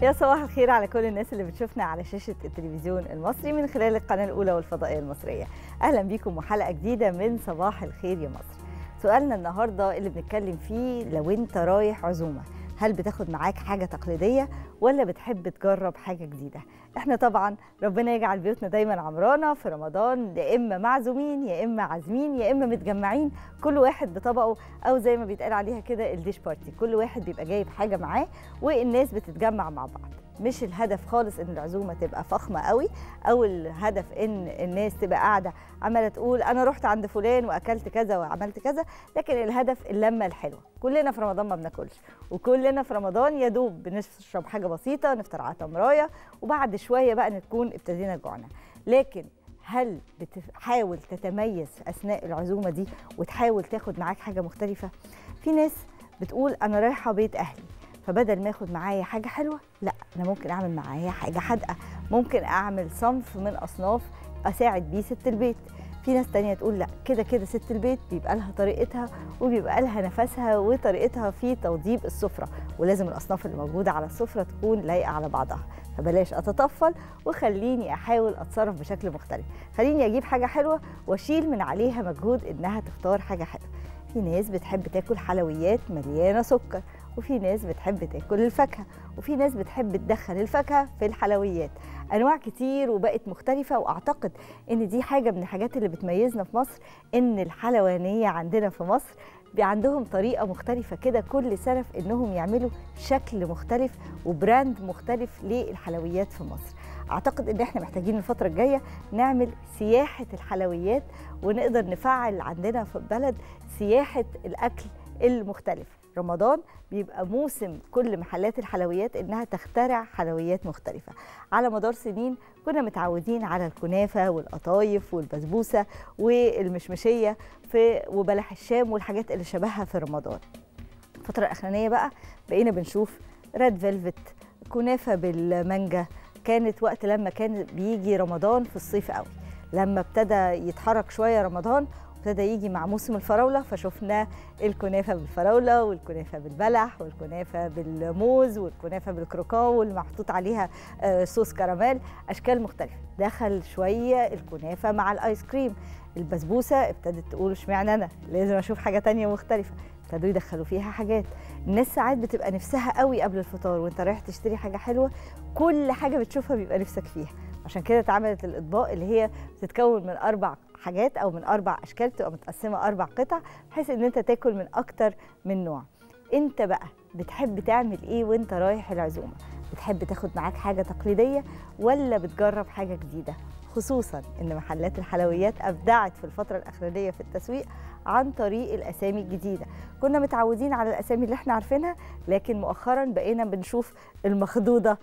يا صباح الخير على كل الناس اللي بتشوفنا على شاشة التلفزيون المصري من خلال القناة الأولى والفضائية المصرية أهلا بيكم وحلقة جديدة من صباح الخير يا مصر سؤالنا النهاردة اللي بنتكلم فيه لو انت رايح عزومة هل بتاخد معاك حاجة تقليدية ولا بتحب تجرب حاجة جديدة احنا طبعا ربنا يجعل بيوتنا دايما عمرانة في رمضان يا إما معزومين يا إما عازمين يا إما متجمعين كل واحد بطبقه أو زي ما بيتقال عليها كده الديش بارتي كل واحد بيبقى جايب حاجة معاه والناس بتتجمع مع بعض مش الهدف خالص ان العزومه تبقى فخمه قوي او الهدف ان الناس تبقى قاعده عماله تقول انا رحت عند فلان واكلت كذا وعملت كذا لكن الهدف اللمه الحلوه كلنا في رمضان ما بناكلش وكلنا في رمضان يا دوب بنشرب حاجه بسيطه نفطر على تمرايه وبعد شويه بقى نكون ابتدينا جوعنا لكن هل بتحاول تتميز اثناء العزومه دي وتحاول تاخد معاك حاجه مختلفه في ناس بتقول انا رايحه بيت اهلي فبدل ما اخد معايا حاجه حلوه لا انا ممكن اعمل معايا حاجه حادقه ممكن اعمل صنف من اصناف اساعد بيه ست البيت في ناس تانية تقول لا كده كده ست البيت بيبقى لها طريقتها وبيبقى لها نفسها وطريقتها في توضيب السفرة ولازم الأصناف اللي موجودة على السفرة تكون لايقة على بعضها فبلاش أتطفل وخليني أحاول أتصرف بشكل مختلف خليني أجيب حاجة حلوة وأشيل من عليها مجهود إنها تختار حاجة حلوة في ناس بتحب تاكل حلويات مليانة سكر وفي ناس بتحب تاكل الفاكهه وفي ناس بتحب تدخل الفاكهه في الحلويات انواع كتير وبقت مختلفه واعتقد ان دي حاجه من الحاجات اللي بتميزنا في مصر ان الحلوانيه عندنا في مصر عندهم طريقه مختلفه كده كل سنه في انهم يعملوا شكل مختلف وبراند مختلف للحلويات في مصر اعتقد ان احنا محتاجين الفتره الجايه نعمل سياحه الحلويات ونقدر نفعل عندنا في البلد سياحه الاكل المختلف رمضان بيبقى موسم كل محلات الحلويات انها تخترع حلويات مختلفه على مدار سنين كنا متعودين على الكنافه والقطايف والبسبوسه والمشمشيه في وبلح الشام والحاجات اللي شبهها في رمضان الفتره الاخرانيه بقى بقينا بنشوف ريد فيلفت كنافه بالمانجا كانت وقت لما كان بيجي رمضان في الصيف قوي لما ابتدى يتحرك شويه رمضان ابتدى يجي مع موسم الفراوله فشفنا الكنافه بالفراوله والكنافه بالبلح والكنافه بالموز والكنافه بالكروكان والمحطوط عليها صوص كراميل اشكال مختلفه دخل شويه الكنافه مع الايس كريم البسبوسه ابتدت تقول اشمعنى انا لازم اشوف حاجه تانية مختلفه ابتدوا يدخلوا فيها حاجات الناس ساعات بتبقى نفسها قوي قبل الفطار وانت رايح تشتري حاجه حلوه كل حاجه بتشوفها بيبقى نفسك فيها عشان كده اتعملت الاطباق اللي هي بتتكون من اربع حاجات او من اربع اشكال بتبقى متقسمه اربع قطع بحيث ان انت تاكل من اكتر من نوع انت بقى بتحب تعمل ايه وانت رايح العزومه بتحب تاخد معاك حاجه تقليديه ولا بتجرب حاجه جديده خصوصا ان محلات الحلويات ابدعت في الفتره الاخرانيه في التسويق عن طريق الاسامي الجديده كنا متعودين على الاسامي اللي احنا عارفينها لكن مؤخرا بقينا بنشوف المخدوده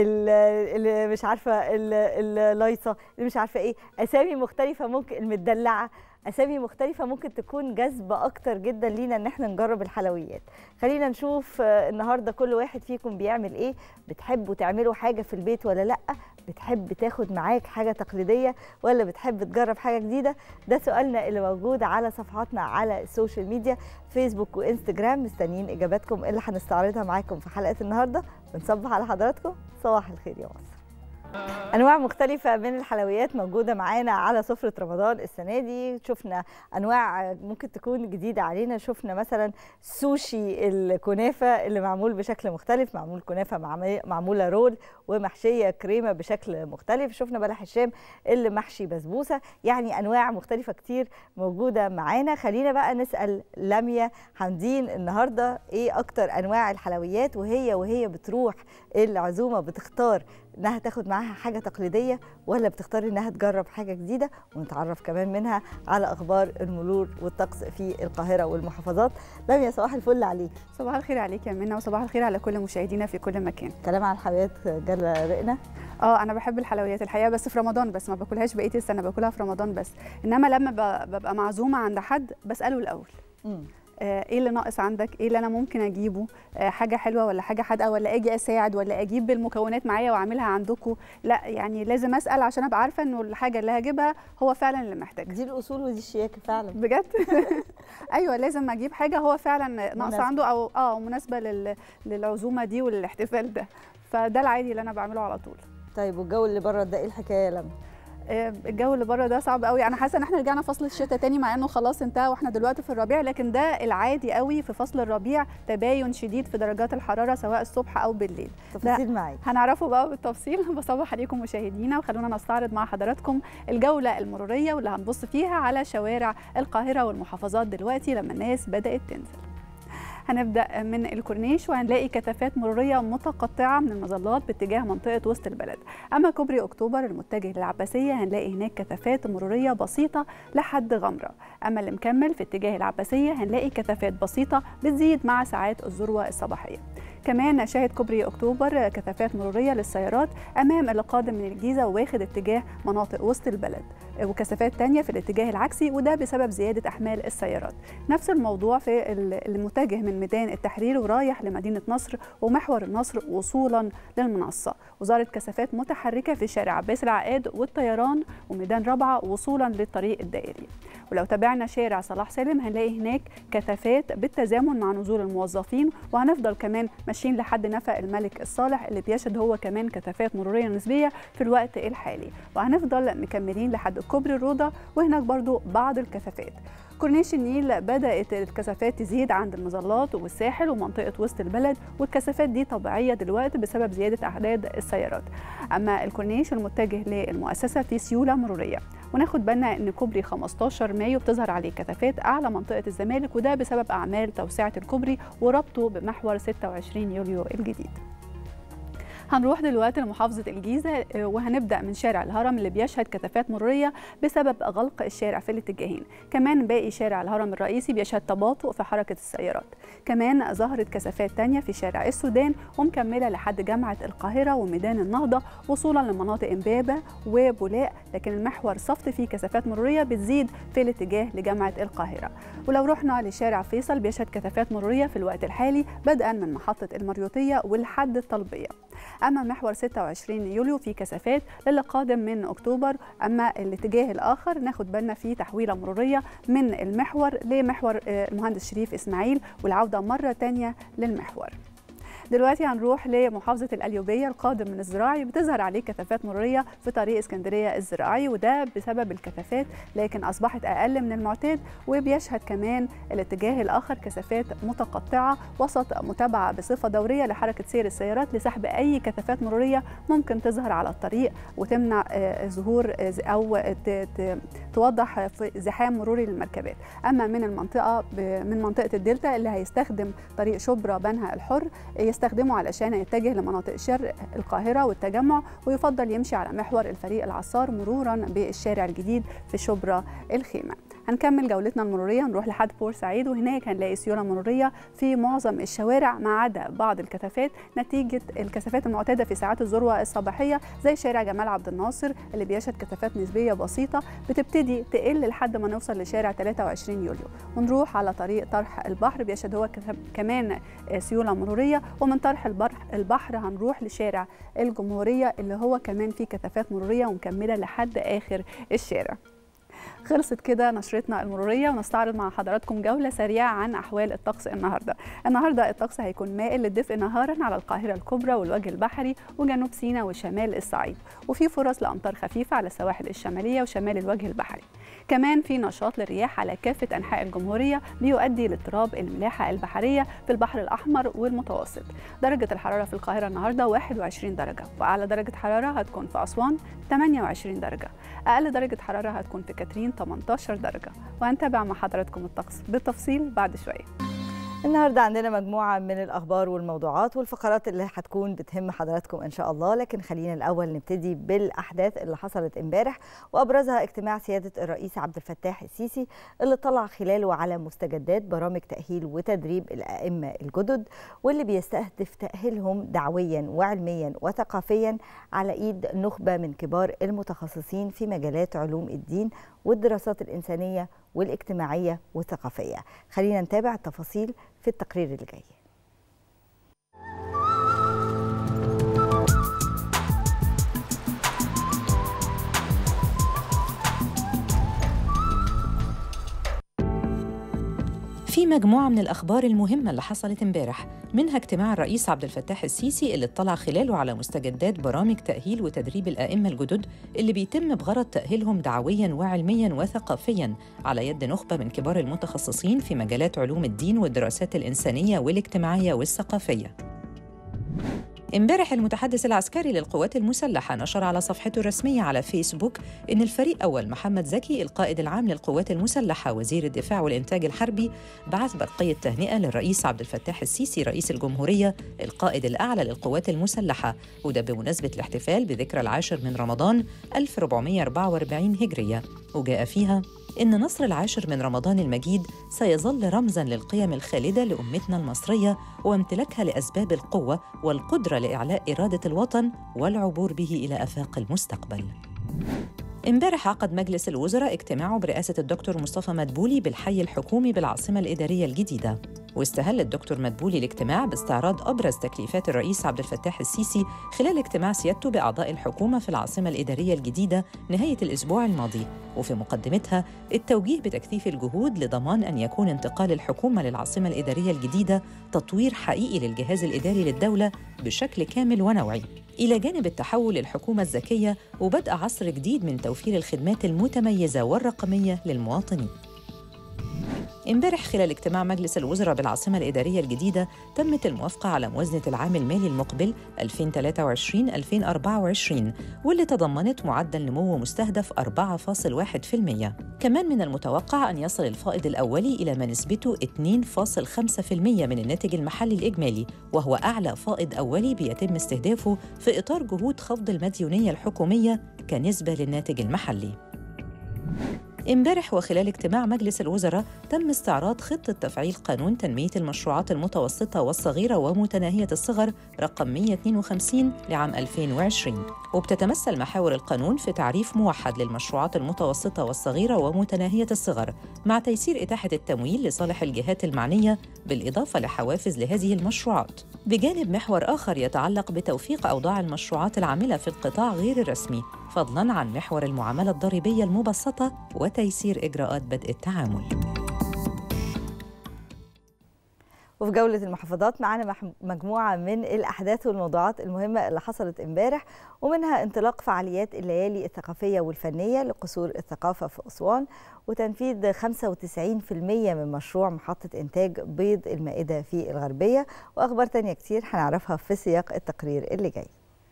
اللي مش عارفه اللايصه اللي مش عارفه ايه اسامي مختلفه ممكن المدلعه اسامي مختلفه ممكن تكون جذبه اكتر جدا لينا ان احنا نجرب الحلويات خلينا نشوف النهارده كل واحد فيكم بيعمل ايه بتحبوا تعملوا حاجه في البيت ولا لا بتحب تاخد معاك حاجه تقليديه ولا بتحب تجرب حاجه جديده ده سؤالنا اللي موجود على صفحاتنا على السوشيال ميديا فيسبوك وانستجرام مستنيين اجاباتكم اللي هنستعرضها معاكم في حلقه النهارده بنصبح على حضراتكم صباح الخير يا مصر انواع مختلفه من الحلويات موجوده معانا على سفره رمضان السنه دي شفنا انواع ممكن تكون جديده علينا شفنا مثلا سوشي الكنافه اللي معمول بشكل مختلف معمول كنافه معموله رول ومحشيه كريمه بشكل مختلف شفنا بلح الشام اللي محشي بسبوسه يعني انواع مختلفه كتير موجوده معانا خلينا بقى نسال لميا حمدين النهارده ايه اكتر انواع الحلويات وهي وهي بتروح العزومه بتختار انها تاخد معاها حاجه تقليديه ولا بتختار انها تجرب حاجه جديده ونتعرف كمان منها على اخبار المرور والطقس في القاهره والمحافظات لميا صباح الفل عليك صباح الخير عليك يا منى وصباح الخير على كل مشاهدينا في كل مكان كلام عن الحلويات جل رقنا اه انا بحب الحلويات الحقيقه بس في رمضان بس ما باكلهاش بقيه السنه باكلها في رمضان بس انما لما ببقى معزومه عند حد بساله الاول مم. آه، ايه اللي ناقص عندك ايه اللي انا ممكن اجيبه آه، حاجه حلوه ولا حاجه حادقه ولا اجي اساعد ولا اجيب المكونات معايا واعملها عندكم لا يعني لازم اسال عشان ابقى عارفه انه الحاجه اللي هجيبها هو فعلا اللي محتاجها دي الاصول ودي الشياكه فعلا بجد ايوه لازم اجيب حاجه هو فعلا ناقصه مناسبة. عنده او اه مناسبه لل... للعزومه دي وللاحتفال ده فده العادي اللي انا بعمله على طول طيب والجو اللي بره ده ايه الحكايه لما آه، الجو اللي بره ده صعب قوي انا حاسه ان احنا رجعنا فصل الشتاء تاني مع انه خلاص انتهى واحنا دلوقتي في الربيع لكن ده العادي قوي في فصل الربيع تباين شديد في درجات الحراره سواء الصبح او بالليل تفاصيل معاك هنعرفه بقى بالتفصيل بصبح عليكم مشاهدينا وخلونا نستعرض مع حضراتكم الجوله المروريه واللي هنبص فيها على شوارع القاهره والمحافظات دلوقتي لما الناس بدات تنزل هنبدا من الكورنيش وهنلاقي كثافات مروريه متقطعه من المظلات باتجاه منطقه وسط البلد اما كوبري اكتوبر المتجه للعباسيه هنلاقي هناك كثافات مروريه بسيطه لحد غمره اما اللي مكمل في اتجاه العباسيه هنلاقي كثافات بسيطه بتزيد مع ساعات الذروه الصباحيه كمان شاهد كوبري اكتوبر كثافات مروريه للسيارات امام اللي قادم من الجيزه وواخد اتجاه مناطق وسط البلد وكثافات تانية في الاتجاه العكسي وده بسبب زياده احمال السيارات نفس الموضوع في المتجه من ميدان التحرير ورايح لمدينه نصر ومحور النصر وصولا للمنصه وظهرت كثافات متحركه في شارع عباس العقاد والطيران وميدان رابعه وصولا للطريق الدائري ولو تابعنا شارع صلاح سالم هنلاقي هناك كثافات بالتزامن مع نزول الموظفين وهنفضل كمان ماشيين لحد نفق الملك الصالح اللي بيشهد هو كمان كثافات مروريه نسبيه في الوقت الحالي وهنفضل مكملين لحد كوبري الروضه وهناك برضو بعض الكثافات كورنيش النيل بدأت الكثافات تزيد عند المظلات والساحل ومنطقة وسط البلد والكثافات دي طبيعية دلوقتي بسبب زيادة أعداد السيارات أما الكورنيش المتجه للمؤسسة في سيولة مرورية وناخد بالنا ان كوبري 15 مايو بتظهر عليه كثافات اعلى منطقه الزمالك وده بسبب اعمال توسعه الكوبري وربطه بمحور 26 يوليو الجديد هنروح دلوقتي لمحافظة الجيزة وهنبدأ من شارع الهرم اللي بيشهد كثافات مرورية بسبب غلق الشارع في الاتجاهين كمان باقي شارع الهرم الرئيسي بيشهد تباطؤ في حركة السيارات كمان ظهرت كثافات تانية في شارع السودان ومكملة لحد جامعة القاهرة وميدان النهضة وصولا لمناطق امبابة وبولاق لكن المحور صفت فيه كثافات مرورية بتزيد في الاتجاه لجامعة القاهرة ولو رحنا لشارع فيصل بيشهد كثافات مرورية في الوقت الحالي بدءا من محطة المريوطية ولحد الطلبية اما محور 26 يوليو في كثافات للي قادم من اكتوبر اما الاتجاه الاخر ناخد بالنا فيه تحويله مروريه من المحور لمحور المهندس شريف اسماعيل والعوده مره ثانيه للمحور دلوقتي هنروح لمحافظة القليوبية القادم من الزراعي بتظهر عليه كثافات مرورية في طريق اسكندرية الزراعي وده بسبب الكثافات لكن أصبحت أقل من المعتاد وبيشهد كمان الاتجاه الآخر كثافات متقطعة وسط متابعة بصفة دورية لحركة سير السيارات لسحب أي كثافات مرورية ممكن تظهر على الطريق وتمنع ظهور أو توضح في زحام مروري للمركبات أما من المنطقة من منطقة الدلتا اللي هيستخدم طريق شبرا بنها الحر يستخدمه علشان يتجه لمناطق شرق القاهرة والتجمع ويفضل يمشي على محور الفريق العصار مرورا بالشارع الجديد في شبرا الخيمة هنكمل جولتنا المرورية نروح لحد بورسعيد وهناك هنلاقي سيولة مرورية في معظم الشوارع ما عدا بعض الكثافات نتيجة الكثافات المعتادة في ساعات الذروة الصباحية زي شارع جمال عبد الناصر اللي بيشهد كثافات نسبية بسيطة بتبتدي تقل لحد ما نوصل لشارع 23 يوليو ونروح على طريق طرح البحر بيشهد هو كمان سيولة مرورية ومن طرح البحر هنروح لشارع الجمهورية اللي هو كمان فيه كثافات مرورية ومكملة لحد آخر الشارع خلصت كده نشرتنا المروريه ونستعرض مع حضراتكم جوله سريعه عن احوال الطقس النهارده. النهارده الطقس هيكون مائل للدفء نهارا على القاهره الكبرى والوجه البحري وجنوب سيناء وشمال الصعيد، وفي فرص لامطار خفيفه على السواحل الشماليه وشمال الوجه البحري. كمان في نشاط للرياح على كافه انحاء الجمهوريه بيؤدي لاضطراب الملاحه البحريه في البحر الاحمر والمتوسط. درجه الحراره في القاهره النهارده 21 درجه، واعلى درجه حراره هتكون في اسوان 28 درجه. اقل درجه حراره هتكون في كاترين 18 درجة وهنتابع مع حضراتكم الطقس بالتفصيل بعد شوية النهارده عندنا مجموعة من الأخبار والموضوعات والفقرات اللي هتكون بتهم حضراتكم إن شاء الله لكن خلينا الأول نبتدي بالأحداث اللي حصلت امبارح وأبرزها اجتماع سيادة الرئيس عبد الفتاح السيسي اللي طلع خلاله على مستجدات برامج تأهيل وتدريب الأئمة الجدد واللي بيستهدف تأهيلهم دعويا وعلميا وثقافيا على إيد نخبة من كبار المتخصصين في مجالات علوم الدين والدراسات الإنسانية والاجتماعية والثقافية خلينا نتابع التفاصيل في التقرير اللي جاي في مجموعة من الأخبار المهمة اللي حصلت امبارح منها اجتماع الرئيس عبد الفتاح السيسي اللي اطلع خلاله على مستجدات برامج تأهيل وتدريب الآئمة الجدد اللي بيتم بغرض تأهيلهم دعوياً وعلمياً وثقافياً على يد نخبة من كبار المتخصصين في مجالات علوم الدين والدراسات الإنسانية والاجتماعية والثقافية امبارح المتحدث العسكري للقوات المسلحة نشر على صفحته الرسمية على فيسبوك إن الفريق أول محمد زكي القائد العام للقوات المسلحة وزير الدفاع والإنتاج الحربي بعث برقية تهنئة للرئيس عبد الفتاح السيسي رئيس الجمهورية القائد الأعلى للقوات المسلحة وده بمناسبة الاحتفال بذكرى العاشر من رمضان 1444 هجرية وجاء فيها إن نصر العاشر من رمضان المجيد سيظل رمزاً للقيم الخالدة لأمتنا المصرية وامتلاكها لأسباب القوة والقدرة لإعلاء إرادة الوطن والعبور به إلى آفاق المستقبل. امبارح عقد مجلس الوزراء اجتماعه برئاسة الدكتور مصطفى مدبولي بالحي الحكومي بالعاصمة الإدارية الجديدة واستهل الدكتور مدبولي الاجتماع باستعراض أبرز تكليفات الرئيس عبد الفتاح السيسي خلال اجتماع سيادته بأعضاء الحكومة في العاصمة الإدارية الجديدة نهاية الأسبوع الماضي وفي مقدمتها التوجيه بتكثيف الجهود لضمان أن يكون انتقال الحكومة للعاصمة الإدارية الجديدة تطوير حقيقي للجهاز الإداري للدولة بشكل كامل ونوعي إلى جانب التحول للحكومة الذكية وبدء عصر جديد من توفير الخدمات المتميزة والرقمية للمواطنين امبارح خلال اجتماع مجلس الوزراء بالعاصمة الإدارية الجديدة تمت الموافقة على موازنة العام المالي المقبل 2023-2024 واللي تضمنت معدل نمو مستهدف 4.1% كمان من المتوقع أن يصل الفائض الأولي إلى ما نسبته 2.5% من الناتج المحلي الإجمالي وهو أعلى فائض أولي بيتم استهدافه في إطار جهود خفض المديونية الحكومية كنسبة للناتج المحلي امبارح وخلال اجتماع مجلس الوزراء تم استعراض خطة تفعيل قانون تنمية المشروعات المتوسطة والصغيرة ومتناهية الصغر رقم 152 لعام 2020 وبتتمثل محاور القانون في تعريف موحد للمشروعات المتوسطة والصغيرة ومتناهية الصغر مع تيسير إتاحة التمويل لصالح الجهات المعنية بالإضافة لحوافز لهذه المشروعات بجانب محور آخر يتعلق بتوفيق أوضاع المشروعات العاملة في القطاع غير الرسمي فضلاً عن محور المعاملة الضريبية المبسطة وتيسير إجراءات بدء التعامل وفي جولة المحافظات معانا مجموعة من الأحداث والموضوعات المهمة اللي حصلت امبارح ومنها انطلاق فعاليات الليالي الثقافية والفنية لقصور الثقافة في أسوان وتنفيذ 95% من مشروع محطة إنتاج بيض المائدة في الغربية وأخبار تانية كتير هنعرفها في سياق التقرير اللي جاي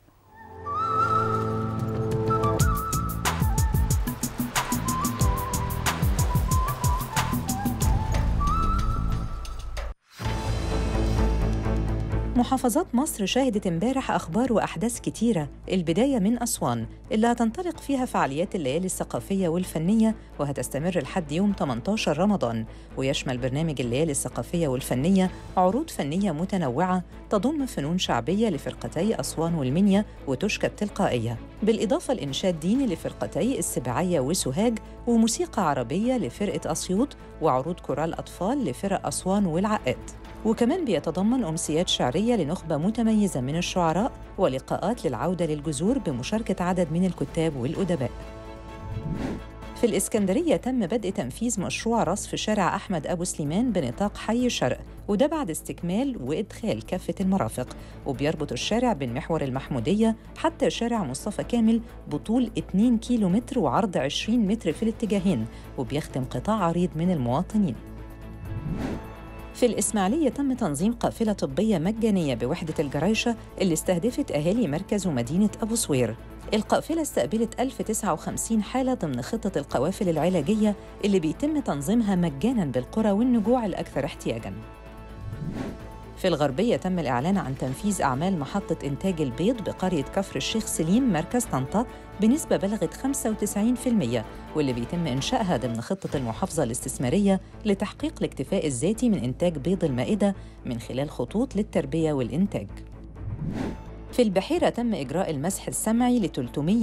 محافظات مصر شهدت امبارح أخبار وأحداث كتيرة البداية من أسوان اللي هتنطلق فيها فعاليات الليالي الثقافية والفنية وهتستمر لحد يوم 18 رمضان ويشمل برنامج الليالي الثقافية والفنية عروض فنية متنوعة تضم فنون شعبية لفرقتي أسوان والمنيا وتشكى التلقائية بالإضافة لإنشاد ديني لفرقتي السبعية وسوهاج وموسيقى عربية لفرقة أسيوط وعروض كورال أطفال لفرق أسوان والعقاد وكمان بيتضمن أمسيات شعرية لنخبة متميزة من الشعراء ولقاءات للعودة للجذور بمشاركة عدد من الكتاب والأدباء في الإسكندرية تم بدء تنفيذ مشروع رصف شارع أحمد أبو سليمان بنطاق حي شرق وده بعد استكمال وإدخال كافة المرافق وبيربط الشارع بين محور المحمودية حتى شارع مصطفى كامل بطول 2 كيلو متر وعرض 20 متر في الاتجاهين وبيخدم قطاع عريض من المواطنين في الإسماعيلية تم تنظيم قافلة طبية مجانية بوحدة الجرايشة اللي استهدفت أهالي مركز ومدينة أبو صوير القافلة استقبلت 1059 حالة ضمن خطة القوافل العلاجية اللي بيتم تنظيمها مجاناً بالقرى والنجوع الأكثر احتياجاً في الغربية تم الإعلان عن تنفيذ أعمال محطة إنتاج البيض بقرية كفر الشيخ سليم مركز طنطا بنسبة بلغت 95% واللي بيتم إنشائها ضمن خطة المحافظة الاستثمارية لتحقيق الاكتفاء الذاتي من إنتاج بيض المائدة من خلال خطوط للتربية والإنتاج. في في البحيرة تم إجراء المسح السمعي ل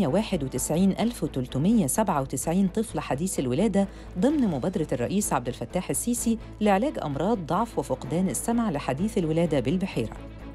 391397 طفل حديث الولادة ضمن مبادرة الرئيس عبد الفتاح السيسي لعلاج أمراض ضعف وفقدان السمع لحديث الولادة بالبحيرة.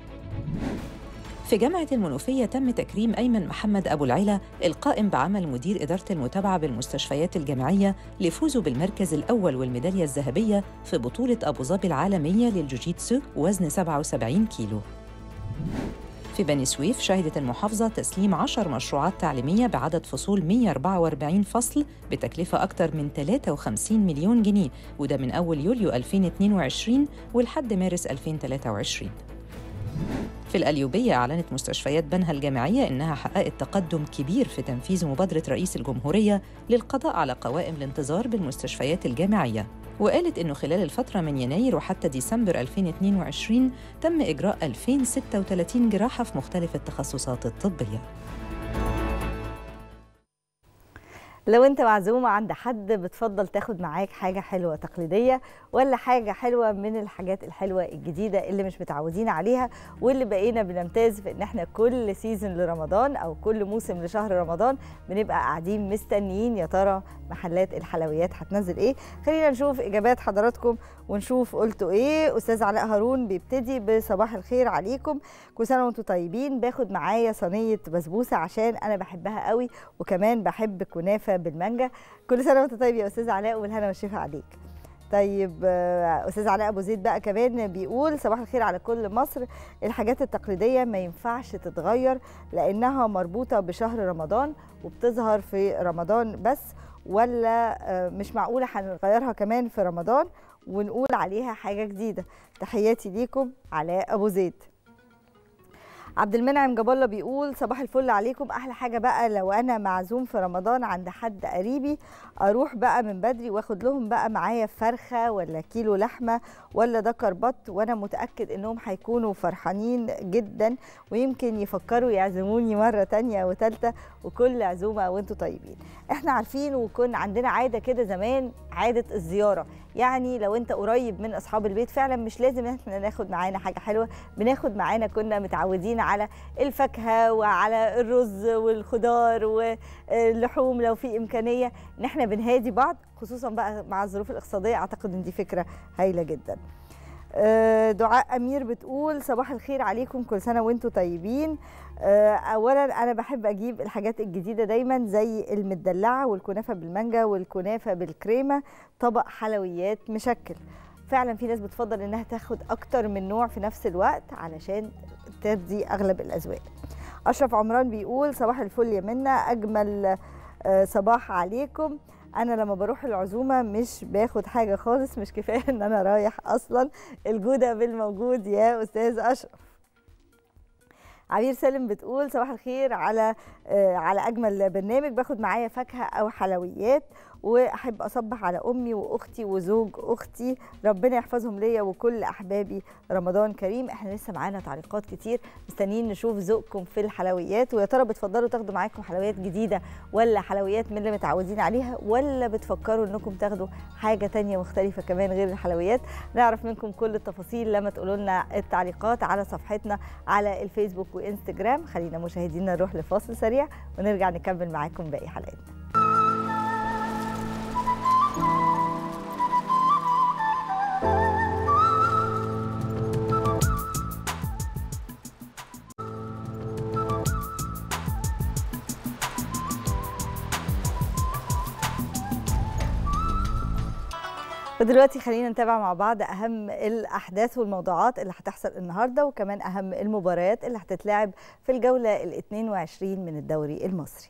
في جامعة المنوفية تم تكريم أيمن محمد أبو العلا القائم بعمل مدير إدارة المتابعة بالمستشفيات الجامعية لفوزه بالمركز الأول والميدالية الذهبية في بطولة أبو ظبي العالمية للجوجيتسو وزن 77 كيلو. في بني سويف شهدت المحافظة تسليم 10 مشروعات تعليمية بعدد فصول 144 فصل بتكلفة أكثر من 53 مليون جنيه وده من أول يوليو 2022 ولحد مارس 2023 في الأليوبية أعلنت مستشفيات بنها الجامعية إنها حققت تقدم كبير في تنفيذ مبادرة رئيس الجمهورية للقضاء على قوائم الانتظار بالمستشفيات الجامعية وقالت إنه خلال الفترة من يناير وحتى ديسمبر 2022 تم إجراء 2036 جراحة في مختلف التخصصات الطبية لو انت معزومه عند حد بتفضل تاخد معاك حاجه حلوه تقليديه ولا حاجه حلوه من الحاجات الحلوه الجديده اللي مش متعودين عليها واللي بقينا بنمتاز في ان احنا كل سيزون لرمضان او كل موسم لشهر رمضان بنبقى قاعدين مستنيين يا ترى محلات الحلويات هتنزل ايه خلينا نشوف اجابات حضراتكم ونشوف قلتوا ايه استاذ علاء هارون بيبتدي بصباح الخير عليكم كل سنه وانتم طيبين باخد معايا صينيه بسبوسه عشان انا بحبها قوي وكمان بحب كنافه بالمانجا كل سنه وانت طيب يا استاذ علاء والهنا والشفا عليك طيب استاذ علاء ابو زيد بقى كمان بيقول صباح الخير على كل مصر الحاجات التقليديه ما ينفعش تتغير لانها مربوطه بشهر رمضان وبتظهر في رمضان بس ولا مش معقوله هنغيرها كمان في رمضان ونقول عليها حاجه جديده تحياتي ليكم علاء ابو زيد عبد المنعم جاب الله بيقول صباح الفل عليكم احلى حاجه بقى لو انا معزوم في رمضان عند حد قريبي اروح بقى من بدري واخد لهم بقى معايا فرخه ولا كيلو لحمه ولا دكر بط وانا متاكد انهم هيكونوا فرحانين جدا ويمكن يفكروا يعزموني مره تانية وثالثه وكل عزومه وانتم طيبين احنا عارفين وكون عندنا عاده كده زمان عاده الزياره يعني لو انت قريب من اصحاب البيت فعلا مش لازم احنا ناخد معانا حاجه حلوه بناخد معانا كنا متعودين على الفاكهه وعلى الرز والخضار واللحوم لو في امكانيه ان احنا بنهادي بعض خصوصا بقى مع الظروف الاقتصاديه اعتقد ان دي فكره هايله جدا دعاء امير بتقول صباح الخير عليكم كل سنه وانتم طيبين اولا انا بحب اجيب الحاجات الجديده دايما زي المدلعه والكنافه بالمانجا والكنافه بالكريمه طبق حلويات مشكل فعلا في ناس بتفضل انها تاخد اكتر من نوع في نفس الوقت علشان ترضي اغلب الاذواق اشرف عمران بيقول صباح الفل يا منا اجمل صباح عليكم انا لما بروح العزومه مش باخد حاجه خالص مش كفايه ان انا رايح اصلا الجوده بالموجود يا استاذ اشرف عبير سالم بتقول صباح الخير على آه على اجمل برنامج باخد معايا فاكهه او حلويات واحب اصبح على امي واختي وزوج اختي ربنا يحفظهم ليا وكل احبابي رمضان كريم احنا لسه معانا تعليقات كتير مستنيين نشوف ذوقكم في الحلويات ويا ترى بتفضلوا تاخدوا معاكم حلويات جديده ولا حلويات من اللي متعودين عليها ولا بتفكروا انكم تاخدوا حاجه تانية مختلفه كمان غير الحلويات نعرف منكم كل التفاصيل لما تقولوا لنا التعليقات على صفحتنا على الفيسبوك وانستجرام خلينا مشاهدينا نروح لفاصل سريع ونرجع نكمل معاكم باقي حلقتنا ودلوقتي خلينا نتابع مع بعض اهم الاحداث والموضوعات اللي هتحصل النهارده وكمان اهم المباريات اللي هتتلعب في الجوله ال 22 من الدوري المصري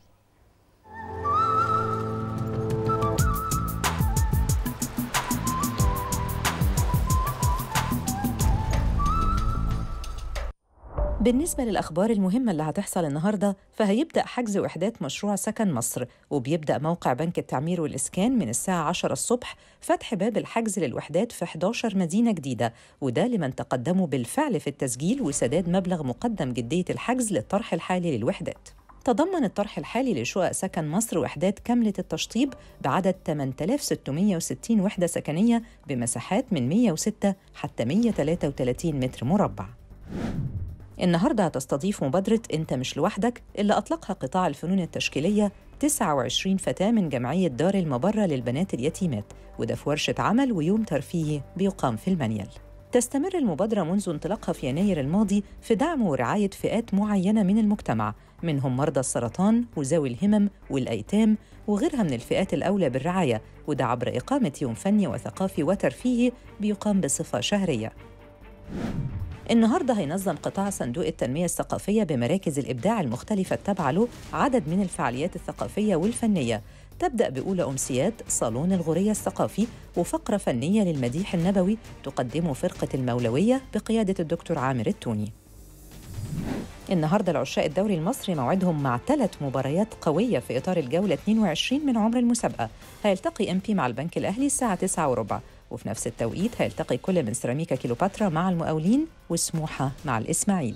بالنسبة للأخبار المهمة اللي هتحصل النهاردة فهيبدأ حجز وحدات مشروع سكن مصر وبيبدأ موقع بنك التعمير والإسكان من الساعة 10 الصبح فتح باب الحجز للوحدات في 11 مدينة جديدة وده لمن تقدموا بالفعل في التسجيل وسداد مبلغ مقدم جدية الحجز للطرح الحالي للوحدات تضمن الطرح الحالي لشقق سكن مصر وحدات كاملة التشطيب بعدد 8660 وحدة سكنية بمساحات من 106 حتى 133 متر مربع النهاردة هتستضيف مبادرة أنت مش لوحدك اللي أطلقها قطاع الفنون التشكيلية 29 فتاة من جمعية دار المبرة للبنات اليتيمات وده في ورشة عمل ويوم ترفيهي بيقام في المنيل تستمر المبادرة منذ انطلاقها في يناير الماضي في دعم ورعاية فئات معينة من المجتمع منهم مرضى السرطان وذوي الهمم والأيتام وغيرها من الفئات الأولى بالرعاية وده عبر إقامة يوم فني وثقافي وترفيهي بيقام بصفة شهرية النهارده هينظم قطاع صندوق التنمية الثقافية بمراكز الإبداع المختلفة التابعة له عدد من الفعاليات الثقافية والفنية تبدأ بأولى أمسيات صالون الغورية الثقافي وفقرة فنية للمديح النبوي تقدمه فرقة المولوية بقيادة الدكتور عامر التوني النهارده العشاء الدوري المصري موعدهم مع ثلاث مباريات قويه في اطار الجوله 22 من عمر المسابقه هيلتقي ام بي مع البنك الاهلي الساعه 9 وربع وفي نفس التوقيت هيلتقي كل من سيراميكا كيلوباترا مع المقاولين وسموحه مع الاسماعيلي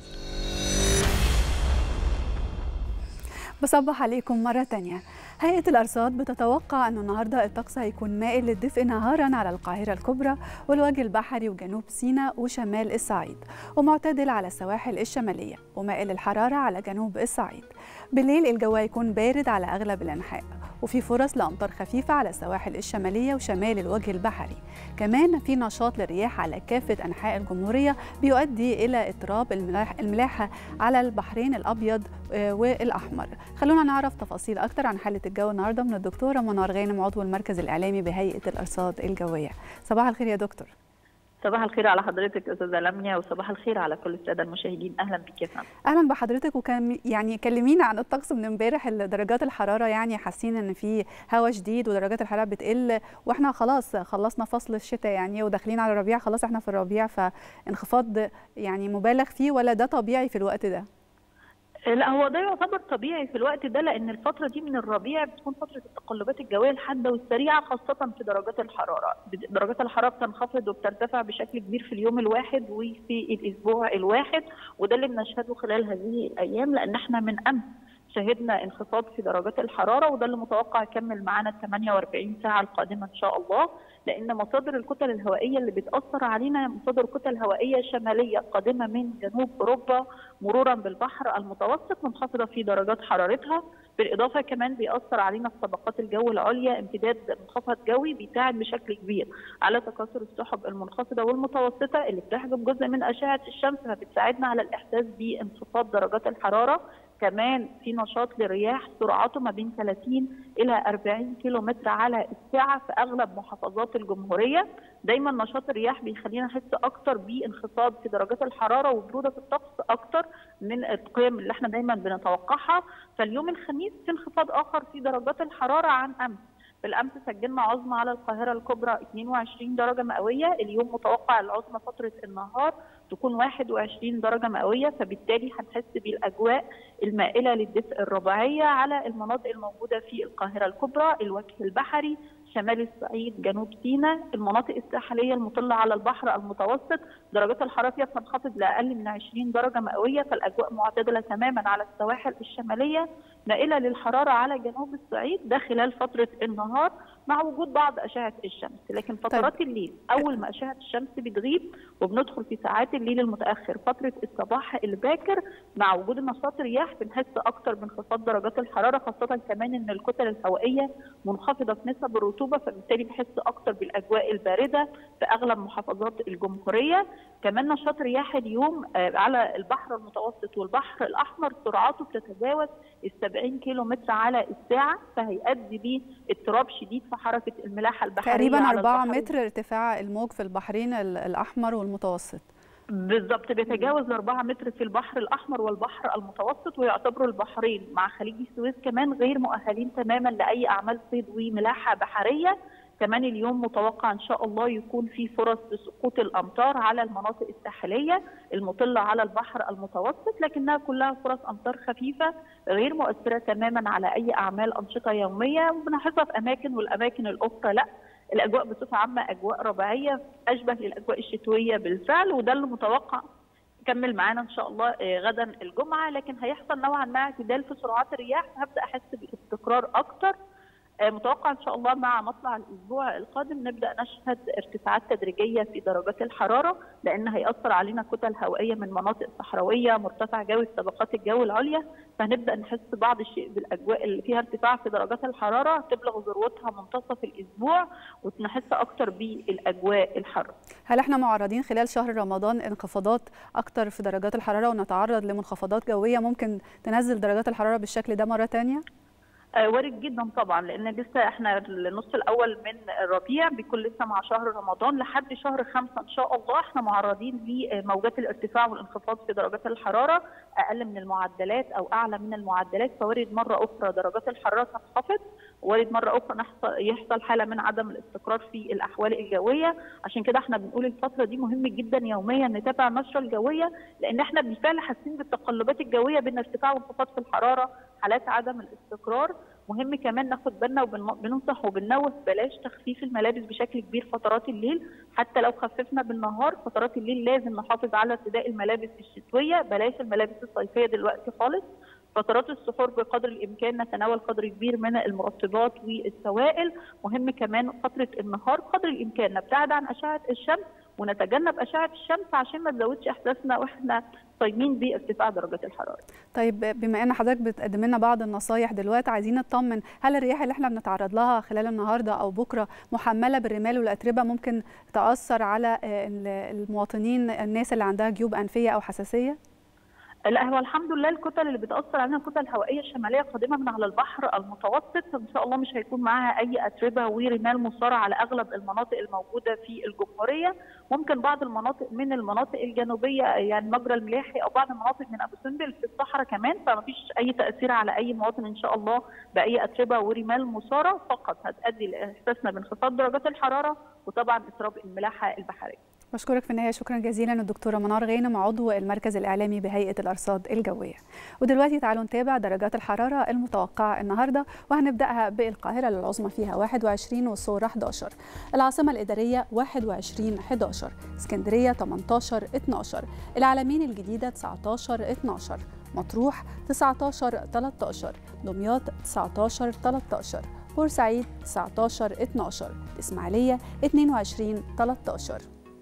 بصبح عليكم مرة تانية هيئة الأرصاد بتتوقع أن النهاردة الطقس هيكون مائل للدفء نهارا على القاهرة الكبرى والوجه البحري وجنوب سيناء وشمال الصعيد ومعتدل على السواحل الشمالية ومائل الحرارة على جنوب الصعيد بالليل الجو هيكون بارد على أغلب الأنحاء وفي فرص لأمطار خفيفة على السواحل الشمالية وشمال الوجه البحري كمان في نشاط للرياح على كافة أنحاء الجمهورية بيؤدي إلى اضطراب الملاحة على البحرين الأبيض والأحمر خلونا نعرف تفاصيل أكتر عن حالة الجو النهاردة من الدكتورة منار غانم عضو المركز الإعلامي بهيئة الأرصاد الجوية صباح الخير يا دكتور صباح الخير على حضرتك استاذه لميا وصباح الخير على كل الساده المشاهدين اهلا بك يا فندم اهلا بحضرتك وكان يعني كلمينا عن الطقس من امبارح درجات الحراره يعني حاسين ان في هواء شديد ودرجات الحراره بتقل واحنا خلاص خلصنا فصل الشتاء يعني وداخلين على الربيع خلاص احنا في الربيع فانخفاض يعني مبالغ فيه ولا ده طبيعي في الوقت ده؟ لا هو ده يعتبر طبيعي في الوقت ده لان الفتره دي من الربيع بتكون فتره التقلبات الجويه الحاده والسريعه خاصه في درجات الحراره درجات الحراره بتنخفض وبترتفع بشكل كبير في اليوم الواحد وفي الاسبوع الواحد وده اللي بنشهده خلال هذه الايام لان احنا من امس شهدنا انخفاض في درجات الحراره وده اللي متوقع يكمل معانا ال 48 ساعه القادمه ان شاء الله لان مصادر الكتل الهوائيه اللي بتاثر علينا مصادر كتل هوائيه شماليه قادمه من جنوب اوروبا مرورا بالبحر المتوسط منخفضه في درجات حرارتها بالاضافه كمان بيأثر علينا في طبقات الجو العليا امتداد منخفض جوي بيساعد بشكل كبير على تكاثر السحب المنخفضه والمتوسطه اللي بتحجب جزء من اشعه الشمس فبتساعدنا على الاحساس بانخفاض درجات الحراره كمان في نشاط للرياح سرعته ما بين 30 الى 40 كيلو متر على الساعه في اغلب محافظات الجمهوريه دايما نشاط الرياح بيخلينا نحس اكتر بانخفاض في درجات الحراره وبروده الطقس اكتر من القيم اللي احنا دايما بنتوقعها فاليوم الخميس في انخفاض اخر في درجات الحراره عن امس بالامس سجلنا عظمى على القاهره الكبرى 22 درجه مئويه اليوم متوقع العظمى فتره النهار تكون 21 درجه مئويه فبالتالي هنحس بالاجواء المائله للدفء الرباعيه على المناطق الموجوده في القاهره الكبرى الوجه البحري شمال الصعيد جنوب سيناء المناطق الساحليه المطله على البحر المتوسط درجات الحراره فيها بتنخفض لاقل من 20 درجه مئويه فالاجواء معتدله تماما على السواحل الشماليه مائله للحراره على جنوب الصعيد ده خلال فتره النهار مع وجود بعض اشعه الشمس لكن فترات طيب. الليل اول ما اشعه الشمس بتغيب وبندخل في ساعات الليل المتاخر فتره الصباح الباكر مع وجود نشاط رياح بنحس اكتر بانخفاض درجات الحراره خاصه كمان ان الكتل الهوائيه منخفضه في نسب الرطوبه فبالتالي بحس اكتر بالاجواء البارده في اغلب محافظات الجمهوريه كمان نشاط رياح اليوم على البحر المتوسط والبحر الاحمر سرعاته بتتجاوز ال 70 كيلو متر على الساعه فهيؤدي لاضطراب شديد في حركه الملاحه البحريه تقريبا 4 متر ارتفاع الموج في البحرين الاحمر والمتوسط بالضبط بيتجاوز ال 4 متر في البحر الاحمر والبحر المتوسط ويعتبروا البحرين مع خليج السويس كمان غير مؤهلين تماما لاي اعمال صيد وملاحه بحريه كمان اليوم متوقع ان شاء الله يكون في فرص لسقوط الامطار على المناطق الساحليه المطله على البحر المتوسط لكنها كلها فرص امطار خفيفه غير مؤثره تماما على اي اعمال انشطه يوميه وبنلاحظها في اماكن والاماكن الاخرى لا الاجواء بصفه عامه اجواء ربيعيه اشبه للاجواء الشتويه بالفعل وده اللي متوقع يكمل معانا ان شاء الله غدا الجمعه لكن هيحصل نوعا ما اعتدال في سرعات الرياح فهبدا احس باستقرار اكتر متوقع ان شاء الله مع مطلع الاسبوع القادم نبدا نشهد ارتفاعات تدريجيه في درجات الحراره لان هياثر علينا كتل هوائيه من مناطق صحراويه مرتفع جوي في طبقات الجو العليا فهنبدا نحس بعض الشيء بالاجواء اللي فيها ارتفاع في درجات الحراره تبلغ ذروتها منتصف الاسبوع ونحس اكتر بالاجواء الحاره. هل احنا معرضين خلال شهر رمضان انخفاضات اكتر في درجات الحراره ونتعرض لمنخفضات جويه ممكن تنزل درجات الحراره بالشكل ده مره ثانيه؟ وارد جدا طبعا لان لسه احنا النص الاول من الربيع بيكون لسه مع شهر رمضان لحد شهر خمسة ان شاء الله احنا معرضين لموجات الارتفاع والانخفاض في درجات الحراره اقل من المعدلات او اعلى من المعدلات فوارد مره اخرى درجات الحراره تنخفض وارد مره اخرى يحصل حاله من عدم الاستقرار في الاحوال الجويه عشان كده احنا بنقول الفتره دي مهم جدا يوميا نتابع النشره الجويه لان احنا بالفعل حاسين بالتقلبات الجويه بين ارتفاع وانخفاض في الحراره حالات عدم الاستقرار مهم كمان ناخد بالنا وبننصح وبننوه بلاش تخفيف الملابس بشكل كبير فترات الليل حتى لو خففنا بالنهار فترات الليل لازم نحافظ على ارتداء الملابس الشتويه بلاش الملابس الصيفيه دلوقتي خالص فترات السحور بقدر الامكان نتناول قدر كبير من المرطبات والسوائل مهم كمان فتره النهار قدر الامكان نبتعد عن اشعه الشمس ونتجنب اشعه الشمس عشان ما تزودش احساسنا واحنا صايمين بارتفاع درجات الحراره. طيب بما ان حضرتك بتقدم لنا بعض النصايح دلوقتي عايزين نطمن هل الرياح اللي احنا بنتعرض لها خلال النهارده او بكره محمله بالرمال والاتربه ممكن تاثر على المواطنين الناس اللي عندها جيوب انفيه او حساسيه؟ لا هو الحمد لله الكتل اللي بتاثر علينا الكتل الهوائيه الشماليه قادمه من على البحر المتوسط ان شاء الله مش هيكون معاها اي اتربه ورمال مثاره على اغلب المناطق الموجوده في الجمهوريه ممكن بعض المناطق من المناطق الجنوبيه يعني مجرى الملاحي او بعض المناطق من ابو سمبل في الصحراء كمان فما فيش اي تاثير على اي مواطن ان شاء الله باي اتربه ورمال مثاره فقط هتؤدي لاحساسنا بانخفاض درجات الحراره وطبعا اضطراب الملاحه البحريه بشكرك في النهايه شكرا جزيلا الدكتوره منار غانم عضو المركز الاعلامي بهيئه الارصاد الجويه ودلوقتي تعالوا نتابع درجات الحراره المتوقعه النهارده وهنبداها بالقاهره للعظمى فيها 21 والصوره 11 العاصمه الاداريه 21 11 اسكندريه 18 12 العلمين الجديده 19 12 مطروح 19 13 دمياط 19 13 بورسعيد 19 12 الإسماعيلية 22 13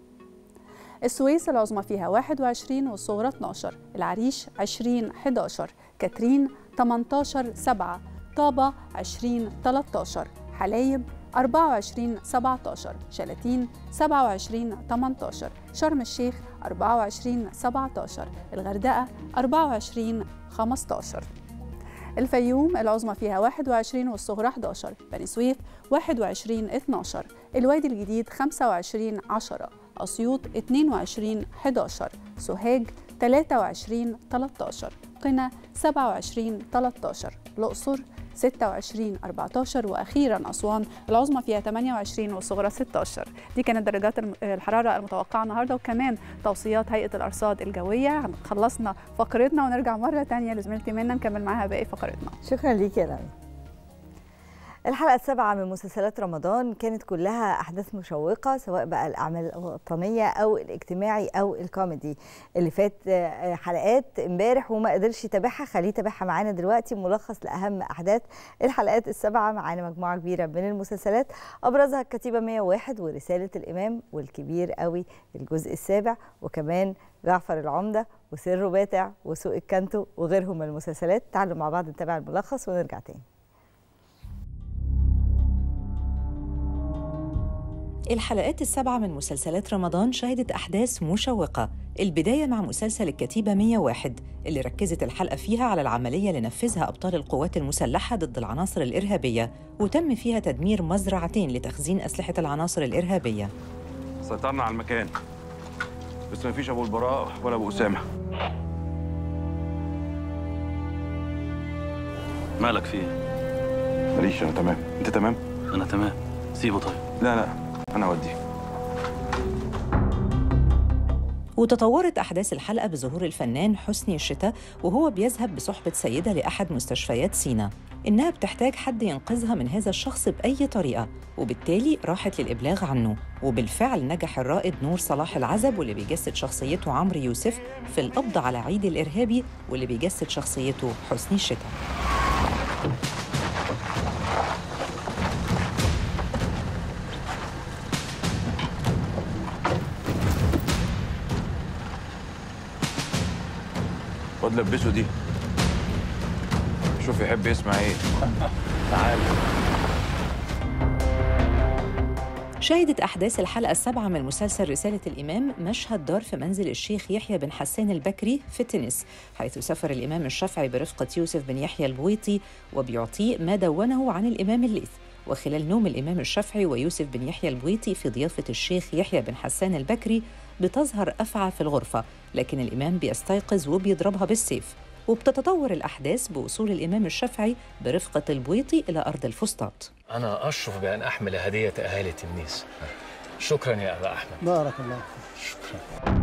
السويس العظمى فيها 21 والصغرى 12 العريش 20 11 كاترين 18 7 طابة 20 13 حلايب 24 17 شلاتين 27 18 شرم الشيخ 24 17 الغردقة 24 15 الفيوم العظمى فيها 21 والصغرى 11 بني سويف 21 12 الوادي الجديد 25 10 أسيوط 22 11 سوهاج 23 13 قنا 27 13 الأقصر 26 14 واخيرا اسوان العظمى فيها 28 والصغرى 16 دي كانت درجات الحراره المتوقعه النهارده وكمان توصيات هيئه الارصاد الجويه خلصنا فقرتنا ونرجع مره ثانيه لزميلتي منى نكمل معاها باقي فقرتنا شكرا ليك يا لمي الحلقة السابعة من مسلسلات رمضان كانت كلها أحداث مشوقة سواء بقى الأعمال الوطنية أو الاجتماعي أو الكوميدي اللي فات حلقات امبارح وما قدرش يتابعها خليه يتابعها معانا دلوقتي ملخص لأهم أحداث الحلقات السبعة معانا مجموعة كبيرة من المسلسلات أبرزها الكتيبة 101 ورسالة الإمام والكبير قوي الجزء السابع وكمان جعفر العمدة وسر باتع وسوق الكانتو وغيرهم من المسلسلات تعالوا مع بعض نتابع الملخص ونرجع تاني الحلقات السبعة من مسلسلات رمضان شهدت أحداث مشوقة البداية مع مسلسل الكتيبة 101 اللي ركزت الحلقة فيها على العملية اللي نفذها أبطال القوات المسلحة ضد العناصر الإرهابية وتم فيها تدمير مزرعتين لتخزين أسلحة العناصر الإرهابية سيطرنا على المكان بس مفيش أبو البراء ولا أبو أسامة مالك فيه؟ ماليش أنا تمام أنت تمام؟ أنا تمام سيبه طيب لا لا أنا أوديه وتطورت أحداث الحلقة بظهور الفنان حسني الشتاء وهو بيذهب بصحبة سيدة لأحد مستشفيات سينا إنها بتحتاج حد ينقذها من هذا الشخص بأي طريقة وبالتالي راحت للإبلاغ عنه وبالفعل نجح الرائد نور صلاح العزب واللي بيجسد شخصيته عمرو يوسف في القبض على عيد الإرهابي واللي بيجسد شخصيته حسني الشتاء خد لبسه دي شوف يحب يسمع ايه تعال شهدت أحداث الحلقة السابعة من مسلسل رسالة الإمام مشهد دار في منزل الشيخ يحيى بن حسان البكري في تونس حيث سافر الإمام الشافعي برفقة يوسف بن يحيى البويطي وبيعطيه ما دونه عن الإمام الليث وخلال نوم الإمام الشافعي ويوسف بن يحيى البويطي في ضيافة الشيخ يحيى بن حسان البكري بتظهر أفعى في الغرفة لكن الإمام بيستيقظ وبيضربها بالسيف وبتتطور الأحداث بوصول الإمام الشافعي برفقة البويطي إلى أرض الفسطاط أنا أشرف بأن أحمل هدية أهالي تنيس شكرا يا أبا أحمد بارك الله شكرا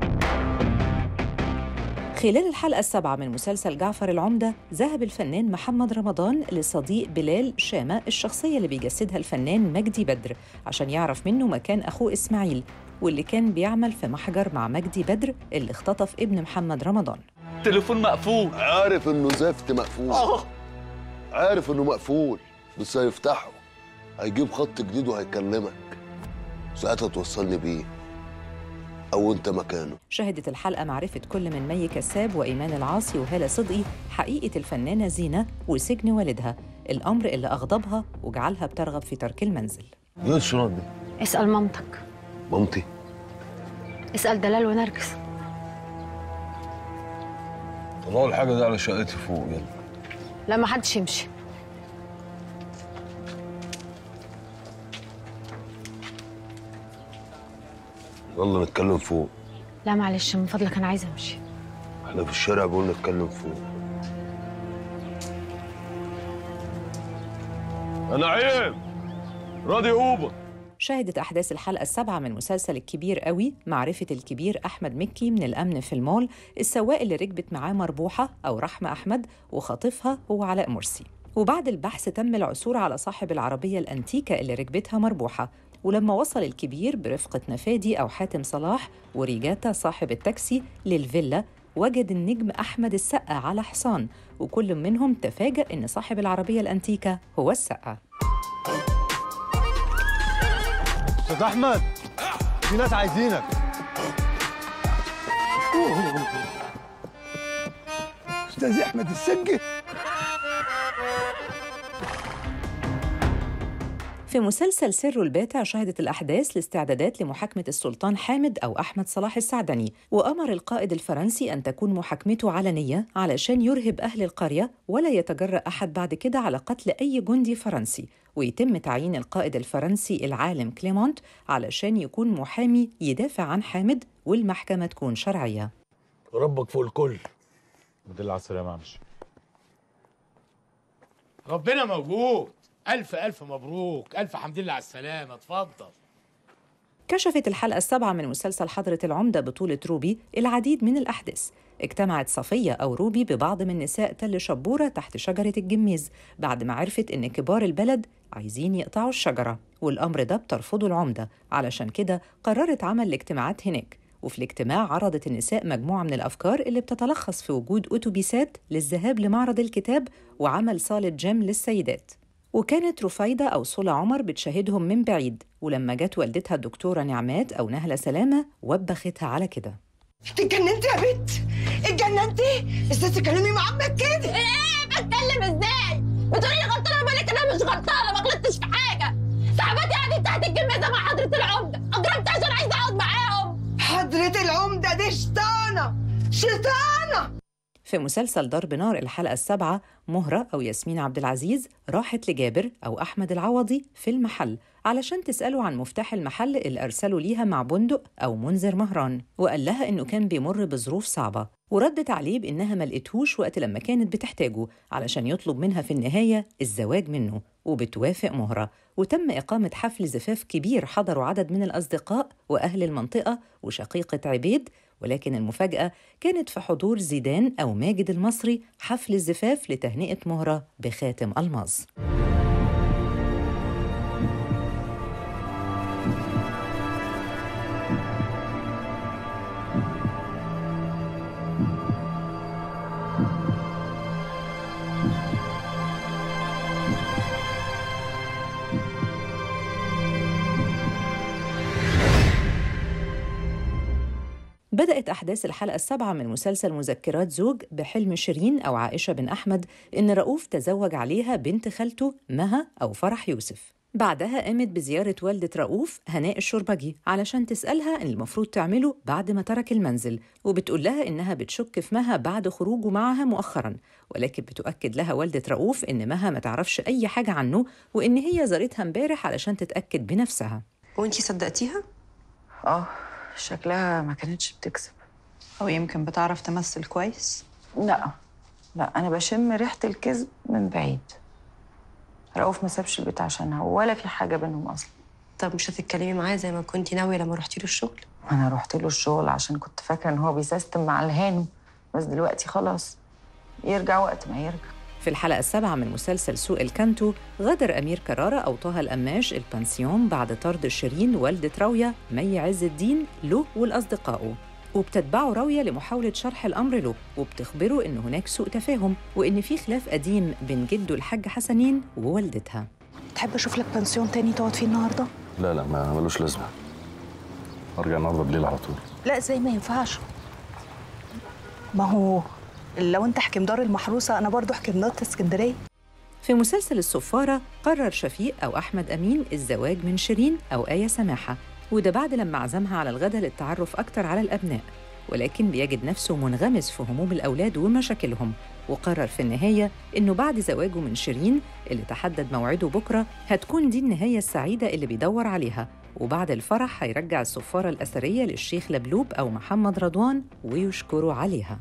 خلال الحلقة السابعة من مسلسل جعفر العمدة ذهب الفنان محمد رمضان لصديق بلال شامة الشخصية اللي بيجسدها الفنان مجدي بدر عشان يعرف منه مكان أخوه إسماعيل واللي كان بيعمل في محجر مع مجدي بدر اللي اختطف ابن محمد رمضان تليفون مقفول عارف انه زفت مقفول عارف انه مقفول بس هيفتحه هيجيب خط جديد وهيكلمك ساعتها توصلني بيه او انت مكانه شهدت الحلقة معرفة كل من مي كساب وإيمان العاصي وهالة صدقي حقيقة الفنانة زينة وسجن والدها الأمر اللي أغضبها وجعلها بترغب في ترك المنزل ايه الشنط دي اسأل مامتك مامتي اسأل دلال ونرجس طلعوا الحاجه دي على شقتي فوق يلا لا ما حدش يمشي يلا نتكلم فوق لا معلش من فضلك انا عايزه امشي احنا في الشارع بقول نتكلم فوق انا عيب راضي اوبر شهدت أحداث الحلقة السابعة من مسلسل الكبير قوي معرفة الكبير أحمد مكي من الأمن في المول السواق اللي ركبت معاه مربوحة أو رحمة أحمد وخاطفها هو علاء مرسي وبعد البحث تم العثور على صاحب العربية الأنتيكة اللي ركبتها مربوحة ولما وصل الكبير برفقة نفادي أو حاتم صلاح وريجاتا صاحب التاكسي للفيلا وجد النجم أحمد السقا على حصان وكل منهم تفاجأ إن صاحب العربية الأنتيكة هو السقا استاذ احمد في ناس عايزينك استاذ احمد السجه في مسلسل سر الباتع شهدت الأحداث الاستعدادات لمحاكمة السلطان حامد أو أحمد صلاح السعدني وأمر القائد الفرنسي أن تكون محاكمته علنية علشان يرهب أهل القرية ولا يتجرأ أحد بعد كده على قتل أي جندي فرنسي ويتم تعيين القائد الفرنسي العالم كليمونت علشان يكون محامي يدافع عن حامد والمحكمة تكون شرعية ربك فوق الكل مدل على السلامة يا عمش ربنا موجود ألف ألف مبروك ألف حمد لله على السلامة اتفضل كشفت الحلقة السابعة من مسلسل حضرة العمدة بطولة روبي العديد من الأحداث اجتمعت صفية أو روبي ببعض من نساء تل شبورة تحت شجرة الجميز بعد ما عرفت إن كبار البلد عايزين يقطعوا الشجرة والأمر ده بترفضه العمدة علشان كده قررت عمل الاجتماعات هناك وفي الاجتماع عرضت النساء مجموعة من الأفكار اللي بتتلخص في وجود أتوبيسات للذهاب لمعرض الكتاب وعمل صالة جيم للسيدات وكانت رفايدة أو صلى عمر بتشاهدهم من بعيد ولما جت والدتها الدكتورة نعمات أو نهلة سلامة وبختها على كده اتجننتي يا بنت اتجننتي ازاي تكلمي مع عمك كده ايه بتكلم ازاي بتقولي لي غلطانه بالك انا مش غلطانه ما غلطتش في حاجه صاحبتي قاعدين تحت الجميزه مع حضره العمده اجرمت عشان عايزه اقعد معاهم حضرة العمدة دي شيطانة شيطانة في مسلسل ضرب نار الحلقة السابعة مهرة أو ياسمين عبد العزيز راحت لجابر أو أحمد العوضي في المحل علشان تسأله عن مفتاح المحل اللي أرسله ليها مع بندق أو منذر مهران وقال لها إنه كان بيمر بظروف صعبة وردت عليه بإنها ما لقيتهوش وقت لما كانت بتحتاجه علشان يطلب منها في النهاية الزواج منه وبتوافق مهرة وتم إقامة حفل زفاف كبير حضروا عدد من الأصدقاء وأهل المنطقة وشقيقة عبيد ولكن المفاجأة كانت في حضور زيدان أو ماجد المصري حفل الزفاف لتهنئة مهرة بخاتم ألماظ وبدأت أحداث الحلقة السابعة من مسلسل مذكرات زوج بحلم شيرين أو عائشة بن أحمد إن رؤوف تزوج عليها بنت خالته مها أو فرح يوسف بعدها قامت بزيارة والدة رؤوف هناء الشربجي علشان تسألها إن المفروض تعمله بعد ما ترك المنزل وبتقول لها إنها بتشك في مها بعد خروجه معها مؤخرا ولكن بتؤكد لها والدة رؤوف إن مها ما تعرفش أي حاجة عنه وإن هي زارتها امبارح علشان تتأكد بنفسها وانتي صدقتيها؟ اه شكلها ما كانتش بتكذب أو يمكن بتعرف تمثل كويس؟ لا لا انا بشم ريحه الكذب من بعيد رؤوف ما سابش البيت عشانها ولا في حاجه بينهم اصلا طب مش هتتكلمي معاه زي ما كنتي ناوية لما رحتي له الشغل؟ انا رحت له الشغل عشان كنت فاكره ان هو بيسيستم مع الهانم بس دلوقتي خلاص يرجع وقت ما يرجع في الحلقة السابعة من مسلسل سوق الكانتو غادر أمير كرارة أو طه القماش البانسيون بعد طرد شيرين والدة راوية مي عز الدين له ولأصدقائه وبتتبعه راوية لمحاولة شرح الأمر له وبتخبره إن هناك سوء تفاهم وإن في خلاف قديم بين جده الحاج حسنين ووالدتها تحب أشوف لك بنسيون تاني تقعد فيه النهاردة؟ لا لا ما ملوش لازمه ارجع النهارده بالليل على طول لا زي ما ينفعش ما هو لو انت حكمدار المحروسة أنا برضو حكمدار اسكندرية في مسلسل الصفارة قرر شفيق أو أحمد أمين الزواج من شيرين أو آية سماحة وده بعد لما عزمها على الغدا للتعرف أكتر على الأبناء ولكن بيجد نفسه منغمس في هموم الأولاد ومشاكلهم وقرر في النهاية إنه بعد زواجه من شيرين اللي تحدد موعده بكرة هتكون دي النهاية السعيدة اللي بيدور عليها وبعد الفرح هيرجع الصفارة الأثرية للشيخ لبلوب أو محمد رضوان ويشكره عليها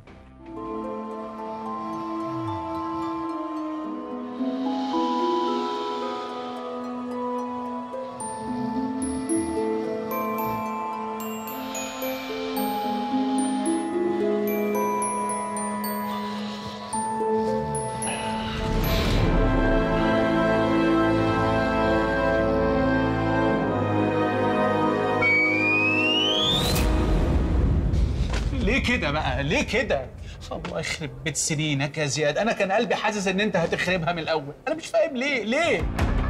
ليه كده بقى ليه كده الله يخرب بيت سنينك يا زياد انا كان قلبي حاسس ان انت هتخربها من الاول انا مش فاهم ليه ليه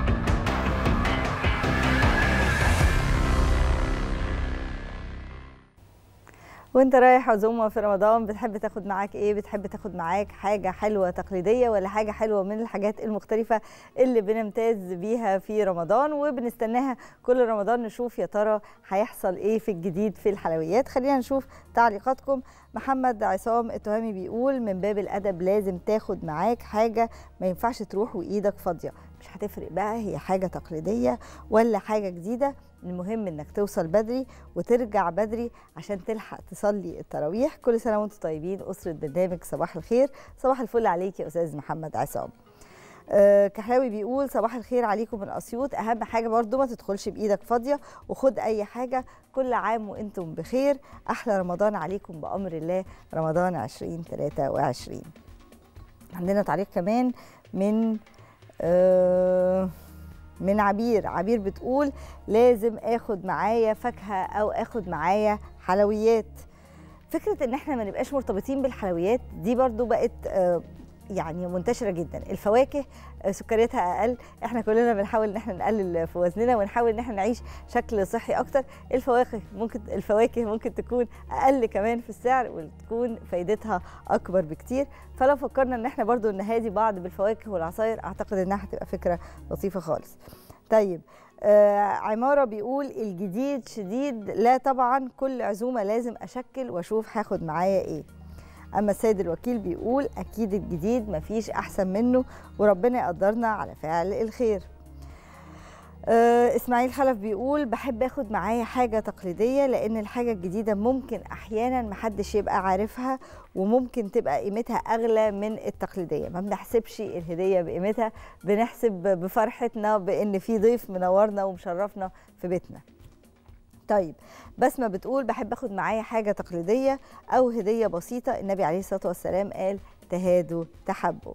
وانت رايح عزومه في رمضان بتحب تاخد معاك ايه بتحب تاخد معاك حاجه حلوه تقليديه ولا حاجه حلوه من الحاجات المختلفه اللي بنمتاز بيها في رمضان وبنستناها كل رمضان نشوف يا ترى هيحصل ايه في الجديد في الحلويات خلينا نشوف تعليقاتكم محمد عصام التهامي بيقول من باب الادب لازم تاخد معاك حاجه ما ينفعش تروح وايدك فاضيه مش هتفرق بقى هي حاجه تقليديه ولا حاجه جديده المهم انك توصل بدري وترجع بدري عشان تلحق تصلي التراويح كل سنه وانتم طيبين اسره برنامج صباح الخير صباح الفل عليك يا استاذ محمد عصام أه كحلاوي بيقول صباح الخير عليكم من اسيوط اهم حاجه برضو ما تدخلش بايدك فاضيه وخد اي حاجه كل عام وانتم بخير احلى رمضان عليكم بامر الله رمضان 2023 عندنا تعليق كمان من أه من عبير عبير بتقول لازم اخد معايا فاكهه او اخد معايا حلويات فكره ان احنا ما نبقاش مرتبطين بالحلويات دي برضو بقت آه يعني منتشره جدا الفواكه سكرياتها اقل احنا كلنا بنحاول ان احنا نقلل في وزننا ونحاول ان احنا نعيش شكل صحي اكتر الفواكه ممكن الفواكه ممكن تكون اقل كمان في السعر وتكون فايدتها اكبر بكتير فلو فكرنا ان احنا برضو نهادي بعض بالفواكه والعصاير اعتقد انها هتبقى فكره لطيفه خالص طيب آه عمارة بيقول الجديد شديد لا طبعا كل عزومة لازم أشكل وأشوف هاخد معايا إيه اما السيد الوكيل بيقول اكيد الجديد مفيش احسن منه وربنا يقدرنا على فعل الخير أه اسماعيل خلف بيقول بحب اخد معايا حاجه تقليديه لان الحاجه الجديده ممكن احيانا محدش يبقى عارفها وممكن تبقى قيمتها اغلى من التقليديه ما بنحسبش الهديه بقيمتها بنحسب بفرحتنا بان في ضيف منورنا ومشرفنا في بيتنا طيب بسمة بتقول بحب اخد معايا حاجة تقليدية أو هدية بسيطة النبي عليه الصلاة والسلام قال تهادوا تحبوا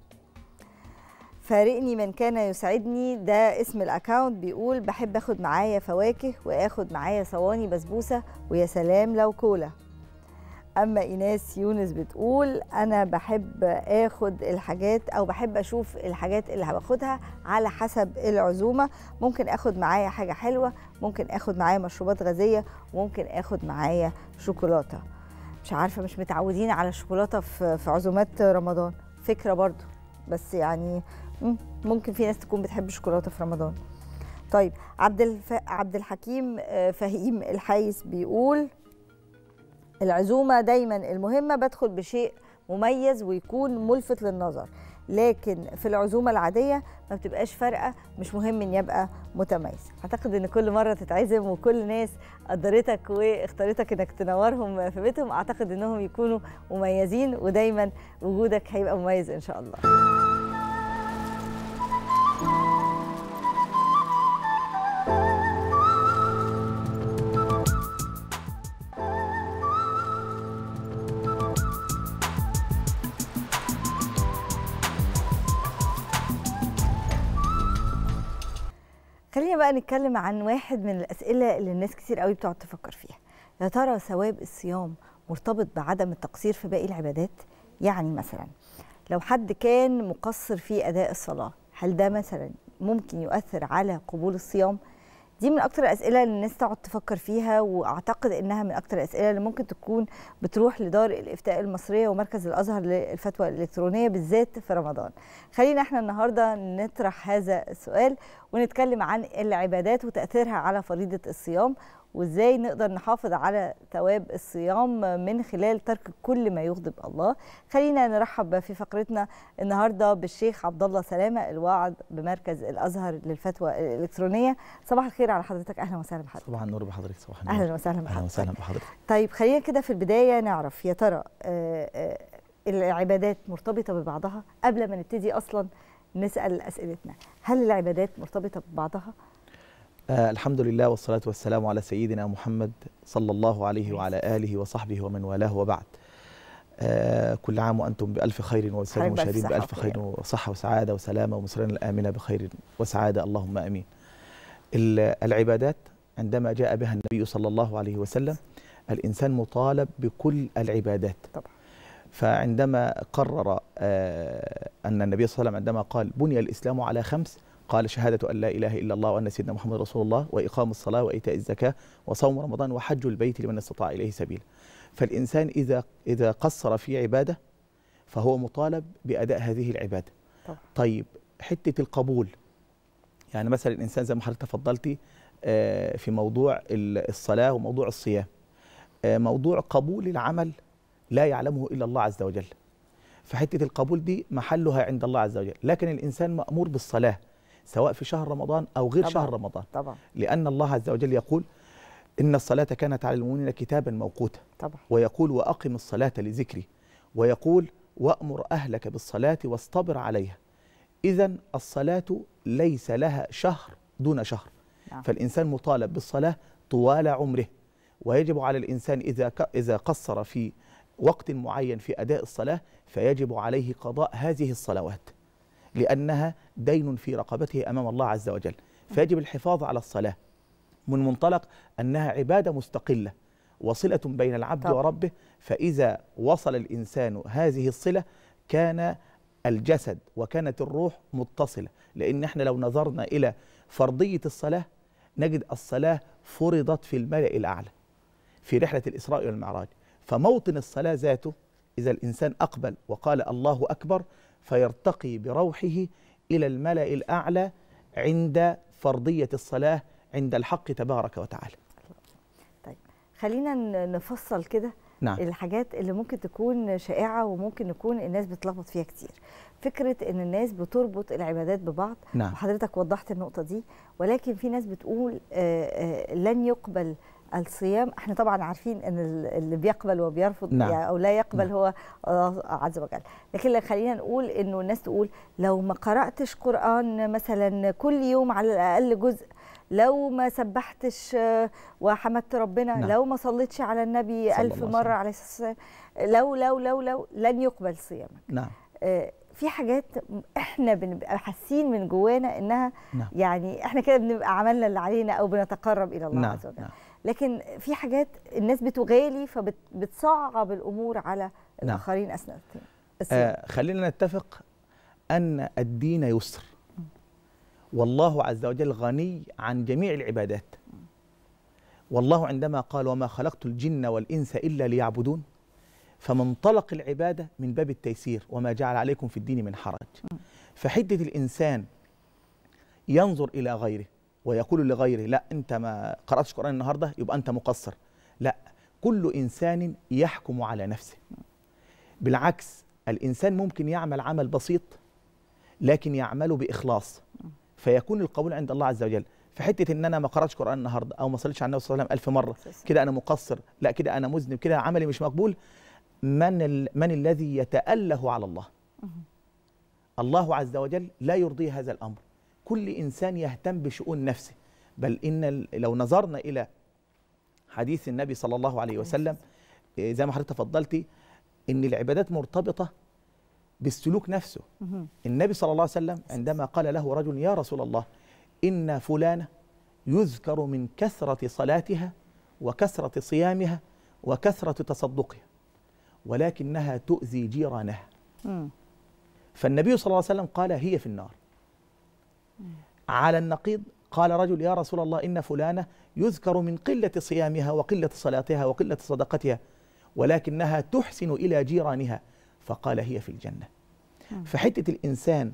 فارقني من كان يسعدني ده اسم الاكاونت بيقول بحب اخد معايا فواكه واخد معايا صواني بسبوسة ويا سلام لو كولا اما ايناس يونس بتقول انا بحب اخد الحاجات او بحب اشوف الحاجات اللي باخدها على حسب العزومه ممكن اخد معايا حاجه حلوه ممكن اخد معايا مشروبات غازيه وممكن اخد معايا شوكولاته مش عارفه مش متعودين على الشوكولاته في في عزومات رمضان فكره برضو بس يعني مم، ممكن في ناس تكون بتحب الشوكولاته في رمضان طيب عبد الف... عبد الحكيم آه، فهيم الحايس بيقول العزومه دايما المهمه بدخل بشيء مميز ويكون ملفت للنظر لكن في العزومه العاديه ما بتبقاش فارقه مش مهم ان يبقى متميز اعتقد ان كل مره تتعزم وكل ناس قدرتك واختارتك انك تنورهم في بيتهم اعتقد انهم يكونوا مميزين ودايما وجودك هيبقى مميز ان شاء الله خلينا بقى نتكلم عن واحد من الأسئلة اللي الناس كتير قوي بتقعد تفكر فيها يا ترى ثواب الصيام مرتبط بعدم التقصير في باقي العبادات يعني مثلا لو حد كان مقصر في أداء الصلاة هل ده مثلا ممكن يؤثر على قبول الصيام دي من اكتر الاسئله اللي الناس تقعد تفكر فيها واعتقد انها من اكتر الاسئله اللي ممكن تكون بتروح لدار الافتاء المصريه ومركز الازهر للفتوى الالكترونيه بالذات في رمضان خلينا احنا النهارده نطرح هذا السؤال ونتكلم عن العبادات وتاثيرها على فريضه الصيام وازاي نقدر نحافظ على ثواب الصيام من خلال ترك كل ما يغضب الله خلينا نرحب في فقرتنا النهارده بالشيخ عبد الله سلامه الواعظ بمركز الازهر للفتوى الالكترونيه صباح الخير على حضرتك اهلا وسهلا بحضرتك صباح النور بحضرتك صباح النور اهلا وسهلا اهلا بحضرتك وسهلا بحضرتك طيب خلينا كده في البدايه نعرف يا ترى آه، آه، العبادات مرتبطه ببعضها قبل ما نبتدي اصلا نسال اسئلتنا هل العبادات مرتبطه ببعضها آه الحمد لله والصلاة والسلام على سيدنا محمد صلى الله عليه وعلى آله وصحبه ومن والاه وبعد آه كل عام وأنتم بألف خير والسادة حضرتك بألف المشاهدين صحة بألف خير وصحة وسعادة وسلامة ومصرنا الآمنة بخير وسعادة اللهم آمين ال- العبادات عندما جاء بها النبي صلى الله عليه وسلم الإنسان مطالب بكل العبادات طبعا فعندما قرر آه، أن النبي صلى الله عليه وسلم عندما قال بني الإسلام على خمس قال شهادة أن لا إله إلا الله وأن سيدنا محمد رسول الله وإقام الصلاة وإيتاء الزكاة وصوم رمضان وحج البيت لمن استطاع إليه سبيلا فالإنسان إذا إذا قصر في عبادة فهو مطالب بأداء هذه العبادة طبعا. طيب حتة القبول يعني مثلا الإنسان زي ما حضرتك تفضلتي آه، في موضوع ال- الصلاة وموضوع الصيام آه، موضوع قبول العمل لا يعلمه إلا الله عز وجل فحتة القبول دي محلها عند الله عز وجل لكن الإنسان مأمور بالصلاة سواء في شهر رمضان أو غير طبعاً. شهر رمضان طبعا لأن الله عز وجل يقول إن الصلاة كانت على المؤمنين كتابا موقوتا طبعا ويقول وأقم الصلاة لذكري ويقول وأمر أهلك بالصلاة واصطبر عليها إذا الصلاة ليس لها شهر دون شهر نعم. فالإنسان مطالب بالصلاة طوال عمره ويجب على الإنسان إذا ك- إذا قصر في وقت معين في أداء الصلاة فيجب عليه قضاء هذه الصلوات لأنها دين في رقبته أمام الله عز وجل فيجب الحفاظ على الصلاة من منطلق أنها عبادة مستقلة وصلة بين العبد طبعا. وربه فإذا وصل الإنسان هذه الصلة كان الجسد وكانت الروح متصلة لأن احنا لو نظرنا إلى فرضية الصلاة نجد الصلاة فرضت في الملأ الأعلى في رحلة الإسراء والمعراج فموطن الصلاة ذاته إذا الإنسان أقبل وقال الله أكبر فيرتقي بروحه إلى الملأ الأعلى عند فرضية الصلاة عند الحق تبارك وتعالى خلينا ن- نفصل كده نعم. الحاجات اللي ممكن تكون شائعه وممكن يكون الناس بتلخبط فيها كتير فكره ان الناس بتربط العبادات ببعض نعم. وحضرتك وضحت النقطه دي ولكن في ناس بتقول آه، آه، لن يقبل الصيام احنا طبعا عارفين ان ال- اللي بيقبل وبيرفض نعم. يعني او لا يقبل نعم. هو الله عز وجل لكن لا خلينا نقول انه الناس تقول لو ما قراتش قران مثلا كل يوم على الاقل جزء لو ما سبحتش آه، وحمدت ربنا نعم. لو ما صليتش على النبي صلى ألف الله عليه مرة وسلم. عليه الصلاة والسلام لو لو لو لو لن يقبل صيامك نعم آه، في حاجات احنا بنبقى حاسين من جوانا انها نعم. يعني احنا كده بنبقى عملنا اللي علينا او بنتقرب الى الله نعم، عز وجل نعم. لكن في حاجات الناس بتغالي فبتصعب الامور على الاخرين اثناء الصيام آه خلينا نتفق أن الدين يسر والله عز وجل غني عن جميع العبادات والله عندما قال وما خلقت الجن والإنس إلا ليعبدون فمنطلق العباده من باب التيسير وما جعل عليكم في الدين من حرج فحده الانسان ينظر الى غيره ويقول لغيره لا انت ما قراتش قران النهارده يبقى انت مقصر لا كل انسان يحكم على نفسه بالعكس الانسان ممكن يعمل عمل بسيط لكن يعمله باخلاص فيكون القبول عند الله عز وجل في حته ان انا ما قراتش قران النهارده او ما صليتش على النبي صلى الله عليه وسلم ألف مره كده انا مقصر لا كده انا مذنب كده عملي مش مقبول من ال... من الذي يتاله على الله الله عز وجل لا يرضي هذا الامر كل انسان يهتم بشؤون نفسه بل ان ال- لو نظرنا الى حديث النبي صلى الله عليه وسلم إيه، زي ما حضرتك تفضلتي ان العبادات مرتبطه بالسلوك نفسه النبي صلى الله عليه وسلم عندما قال له رجل يا رسول الله إن فلانة يذكر من كثرة صلاتها وكثرة صيامها وكثرة تصدقها ولكنها تؤذي جيرانها مم. فالنبي صلى الله عليه وسلم قال هي في النار على النقيض قال رجل يا رسول الله إن فلانة يذكر من قلة صيامها وقلة صلاتها وقلة صدقتها ولكنها تحسن إلى جيرانها فقال هي في الجنة فحتة الإنسان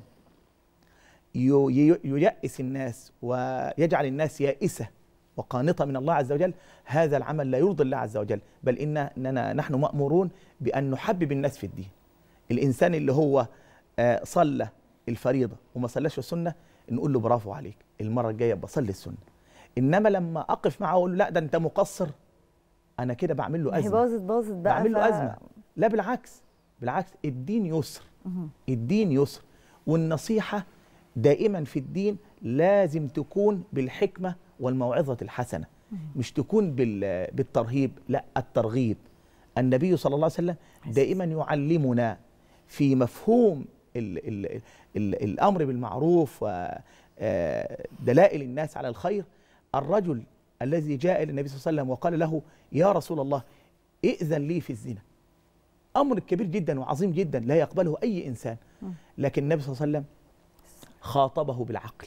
يو- يو- ييأس الناس ويجعل الناس يائسة وقانطة من الله عز وجل هذا العمل لا يرضي الله عز وجل بل إن إننا نحن مأمورون بأن نحبب الناس في الدين الإنسان اللي هو آه، صلى الفريضة وما صلاش السنة نقول له برافو عليك المرة الجاية بصلي السنة إنما لما أقف معه وأقول له لا ده أنت مقصر أنا كده بعمل له ما هي أزمة باظت باظت بقى بعمل له ف- أزمة لا بالعكس بالعكس الدين يسر مهم. الدين يسر والنصيحة دائما في الدين لازم تكون بالحكمة والموعظة الحسنة مش تكون بال- بالترهيب لا الترغيب النبي صلى الله عليه وسلم دائما يعلمنا في مفهوم ال ال ال الأمر بالمعروف ودلائل الناس على الخير الرجل الذي جاء إلى النبي صلى الله عليه وسلم وقال له يا رسول الله ائذن لي في الزنا امر كبير جدا وعظيم جدا لا يقبله اي انسان لكن النبي صلى الله عليه وسلم خاطبه بالعقل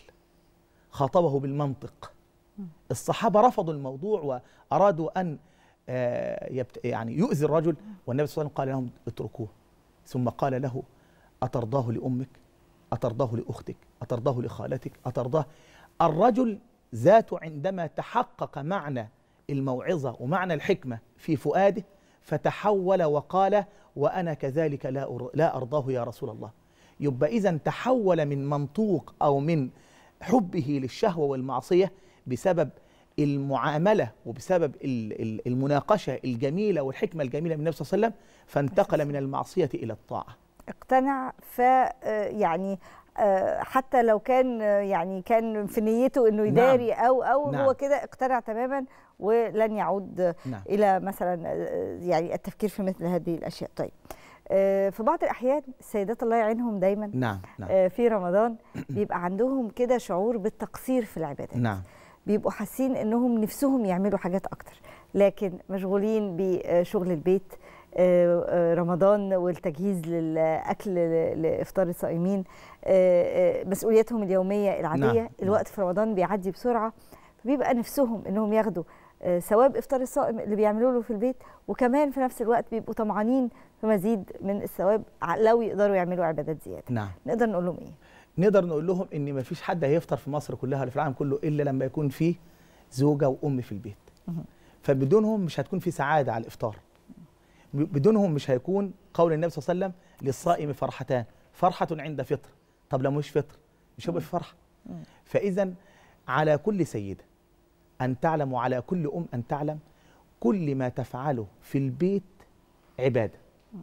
خاطبه بالمنطق الصحابه رفضوا الموضوع وارادوا ان آه، يبت... يعني يؤذي الرجل والنبي صلى الله عليه وسلم قال لهم اتركوه ثم قال له اترضاه لامك اترضاه لاختك اترضاه لخالتك اترضاه الرجل ذاته عندما تحقق معنى الموعظه ومعنى الحكمه في فؤاده فتحول وقال وانا كذلك لا أر... لا ارضاه يا رسول الله يبقى اذا تحول من منطوق او من حبه للشهوه والمعصيه بسبب المعامله وبسبب ال- ال- المناقشه الجميله والحكمه الجميله من النبي صلى الله عليه وسلم فانتقل من المعصيه الى الطاعه اقتنع ف آه، يعني آه، حتى لو كان آه، يعني كان في نيته انه يداري او او نعم. هو كده اقتنع تماما ولن يعود آه، نعم. الى مثلا آه، يعني التفكير في مثل هذه الاشياء طيب آه، في بعض الاحيان السيدات الله يعينهم دايما نعم نعم آه، في رمضان بيبقى عندهم كده شعور بالتقصير في العبادات نعم بيبقوا حاسين انهم نفسهم يعملوا حاجات اكتر لكن مشغولين بشغل البيت آه، آه، رمضان والتجهيز للاكل ل- لافطار الصائمين آه، آه، مسؤولياتهم اليوميه العاديه نعم، الوقت في رمضان بيعدي بسرعه فبيبقى نفسهم انهم ياخدوا آه، ثواب افطار الصائم اللي بيعملوه له في البيت وكمان في نفس الوقت بيبقوا طمعانين في مزيد من الثواب ع- لو يقدروا يعملوا عبادات زياده نعم نقدر نقول لهم ايه نقدر نقول لهم ان ما فيش حد هيفطر في مصر كلها ولا في العالم كله الا لما يكون فيه زوجه وام في البيت فبدونهم مش هتكون في سعاده على الافطار ب- بدونهم مش هيكون قول النبي صلى الله عليه وسلم للصائم فرحتان فرحه عند فطر طب لو مش فطر مش هيبقى في فرحه فاذا على كل سيده ان تعلم وعلى كل ام ان تعلم كل ما تفعله في البيت عباده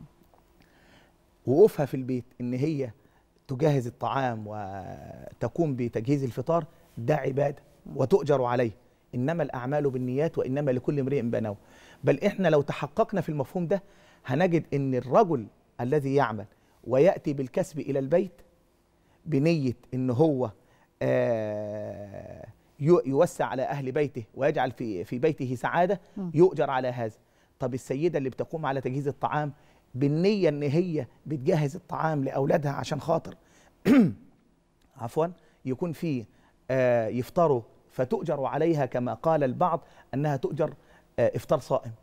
وقوفها في البيت ان هي تجهز الطعام وتقوم بتجهيز الفطار ده عباده وتؤجر عليه انما الاعمال بالنيات وانما لكل امرئ ما نوى بل احنا لو تحققنا في المفهوم ده هنجد ان الرجل الذي يعمل وياتي بالكسب الى البيت بنيه ان هو آه، يو- يوسع على اهل بيته ويجعل في في بيته سعاده مم. يؤجر على هذا طب السيده اللي بتقوم على تجهيز الطعام بالنيه ان هي بتجهز الطعام لاولادها عشان خاطر عفوا يكون في آه، يفطروا فتؤجر عليها كما قال البعض انها تؤجر آه، افطار صائم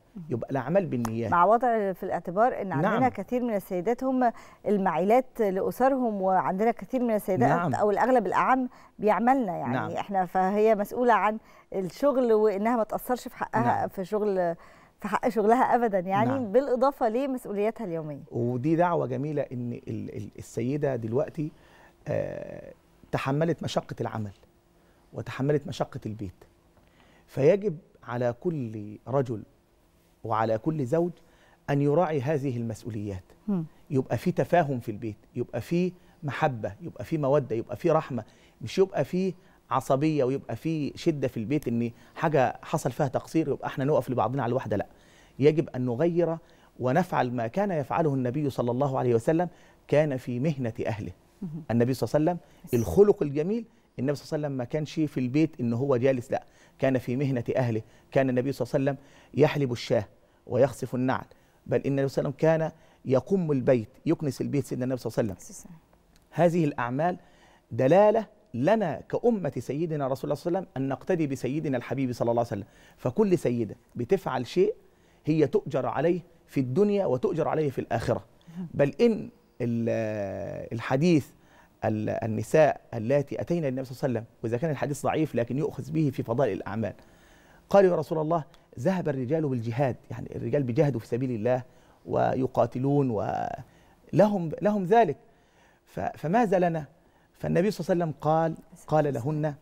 يبقى الاعمال بالنيات مع وضع في الاعتبار ان عندنا نعم. كثير من السيدات هم المعيلات لاسرهم وعندنا كثير من السيدات نعم. او الاغلب الاعم بيعملنا يعني نعم. احنا فهي مسؤوله عن الشغل وانها ما تاثرش في حقها نعم. في شغل في حق شغلها ابدا يعني نعم. بالاضافه لمسؤولياتها اليوميه ودي دعوه جميله ان ال- ال- السيده دلوقتي آه، تحملت مشقه العمل وتحملت مشقه البيت فيجب على كل رجل وعلى كل زوج ان يراعي هذه المسؤوليات مم. يبقى في تفاهم في البيت يبقى في محبه يبقى في موده يبقى في رحمه مش يبقى في عصبيه ويبقى في شده في البيت ان حاجه حصل فيها تقصير يبقى احنا نقف لبعضنا على الواحده لا يجب ان نغير ونفعل ما كان يفعله النبي صلى الله عليه وسلم كان في مهنه اهله النبي صلى الله عليه وسلم الخلق الجميل النبي صلى الله عليه وسلم ما كانش في البيت ان هو جالس لا كان في مهنه اهله كان النبي صلى الله عليه وسلم يحلب الشاه ويخصف النعل بل ان النبي صلى الله عليه وسلم كان يقم البيت يكنس البيت سيدنا النبي صلى الله عليه وسلم هذه الاعمال دلاله لنا كأمة سيدنا رسول الله صلى الله عليه وسلم أن نقتدي بسيدنا الحبيب صلى الله عليه وسلم فكل سيدة بتفعل شيء هي تؤجر عليه في الدنيا وتؤجر عليه في الآخرة بل إن ال- الحديث ال- النساء اللاتي أتينا للنبي صلى الله عليه وسلم وإذا كان الحديث ضعيف لكن يؤخذ به في فضائل الأعمال قالوا يا رسول الله ذهب الرجال بالجهاد يعني الرجال بيجاهدوا في سبيل الله ويقاتلون ولهم لهم ذلك ف- فماذا لنا فالنبي صلى الله عليه وسلم قال قال لهن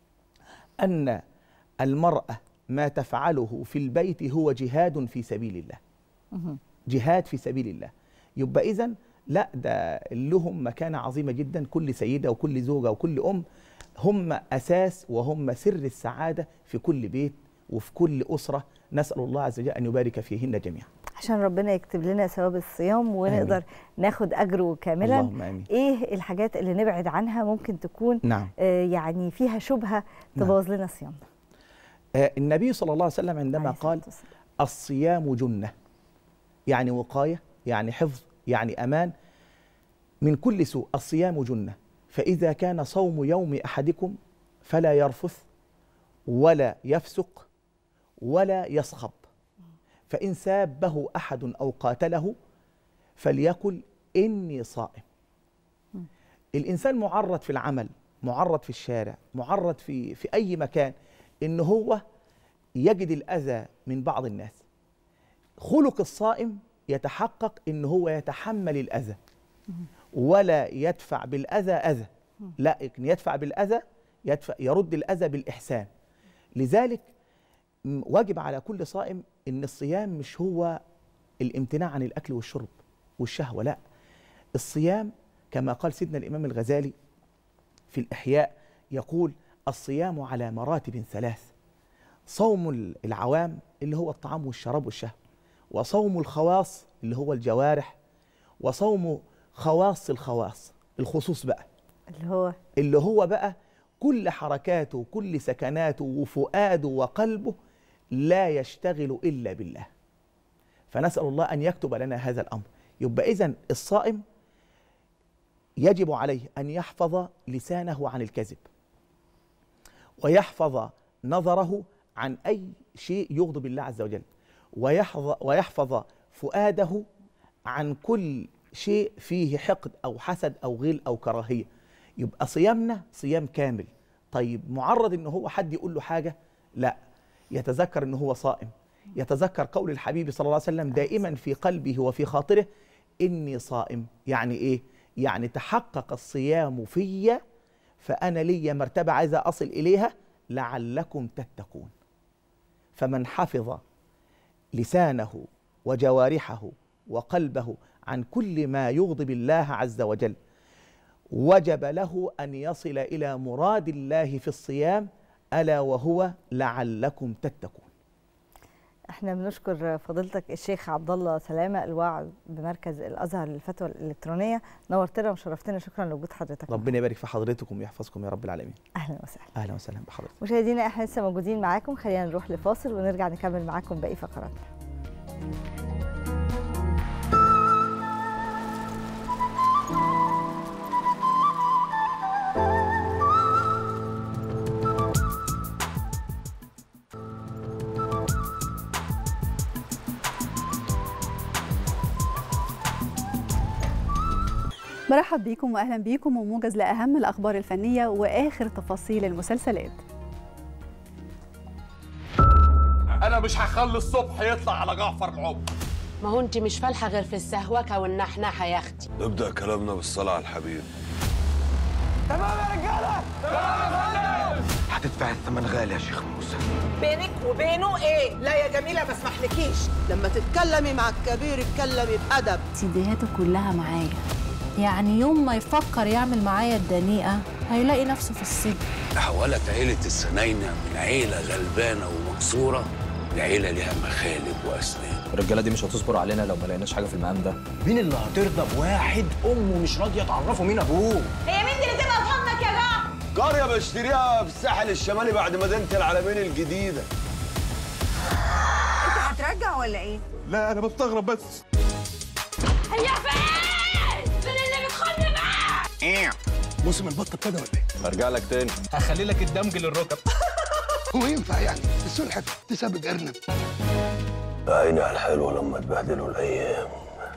أن المرأة ما تفعله في البيت هو جهاد في سبيل الله جهاد في سبيل الله يبقى إذا لا ده لهم مكانة عظيمة جدا كل سيدة وكل زوجة وكل أم هم أساس وهم سر السعادة في كل بيت وفي كل أسرة نسأل الله عز وجل أن يبارك فيهن جميعا عشان ربنا يكتب لنا ثواب الصيام ونقدر آمين. ناخد اجره كاملا اللهم آمين. ايه الحاجات اللي نبعد عنها ممكن تكون نعم. آه يعني فيها شبهه تبوظ لنا صيامنا آه، النبي صلى الله عليه وسلم عندما قال الصيام جنة يعني وقاية يعني حفظ يعني أمان من كل سوء الصيام جنة فإذا كان صوم يوم أحدكم فلا يرفث ولا يفسق ولا يصخب فإن سابه أحد أو قاتله فليقل إني صائم الإنسان معرض في العمل معرض في الشارع معرض في في أي مكان إن هو يجد الأذى من بعض الناس خلق الصائم يتحقق إن هو يتحمل الأذى ولا يدفع بالأذى أذى لا لكن يدفع بالأذى يدفع يرد الأذى بالإحسان لذلك م- واجب على كل صائم إن الصيام مش هو الامتناع عن الأكل والشرب والشهوة لا الصيام كما قال سيدنا الإمام الغزالي في الإحياء يقول الصيام على مراتب ثلاث صوم ال- العوام اللي هو الطعام والشراب والشهوة وصوم الخواص اللي هو الجوارح وصوم خواص الخواص الخصوص بقى اللي هو اللي هو بقى كل حركاته وكل سكناته وفؤاده وقلبه لا يشتغل إلا بالله فنسأل الله أن يكتب لنا هذا الأمر يبقى إذن الصائم يجب عليه أن يحفظ لسانه عن الكذب ويحفظ نظره عن أي شيء يغضب الله عز وجل ويحفظ, ويحفظ فؤاده عن كل شيء فيه حقد أو حسد أو غل أو كراهية يبقى صيامنا صيام كامل طيب معرض ان هو حد يقول له حاجه لا يتذكر ان هو صائم يتذكر قول الحبيب صلى الله عليه وسلم دائما في قلبه وفي خاطره اني صائم يعني ايه يعني تحقق الصيام في فانا لي مرتبه عايز اصل اليها لعلكم تتقون فمن حفظ لسانه وجوارحه وقلبه عن كل ما يغضب الله عز وجل وجب له ان يصل الى مراد الله في الصيام الا وهو لعلكم تتقون احنا بنشكر فضيلتك الشيخ عبد الله سلامه الواعظ بمركز الازهر للفتوى الالكترونيه نورتنا وشرفتنا شكرا لوجود حضرتك ربنا يبارك في حضرتكم ويحفظكم يا رب العالمين اهلا وسهلا اهلا وسهلا بحضرتك مشاهدينا احنا لسه موجودين معاكم خلينا نروح لفاصل ونرجع نكمل معاكم باقي فقراتنا برحب بيكم واهلا بيكم وموجز لاهم الاخبار الفنيه واخر تفاصيل المسلسلات انا مش هخلي الصبح يطلع على جعفر العمر ما هو انت مش فالحه غير في السهوكه والنحنحه يا اختي نبدأ كلامنا بالصلاة على الحبيب تمام يا رجاله تمام هتدفع الثمن غالي يا شيخ موسى بينك وبينه ايه لا يا جميله ما اسمحلكيش لما تتكلمي مع الكبير اتكلمي بادب سيديهاته كلها معايا يعني يوم ما يفكر يعمل معايا الدنيئة هيلاقي نفسه في السجن تحولت عيلة السناينة من عيلة غلبانة ومكسورة لعيلة ليها مخالب وأسنان الرجاله دي مش هتصبر علينا لو ما لقيناش حاجه في المقام ده مين اللي هترضى بواحد امه مش راضيه تعرفه مين ابوه هي مين دي اللي تبقى في حضنك يا جعفر قرية بشتريها في الساحل الشمالي بعد مدينة العالمين الجديدة انت هترجع ولا ايه لا انا بستغرب بس هي فين فين اللي بتخلي معاه ايه موسم البط ابتدى ولا ايه هرجع لك تاني هخلي لك الدمج للركب هو ينفع يعني السلحف تسابق ارنب عيني على الحلوة لما تبهدلوا الأيام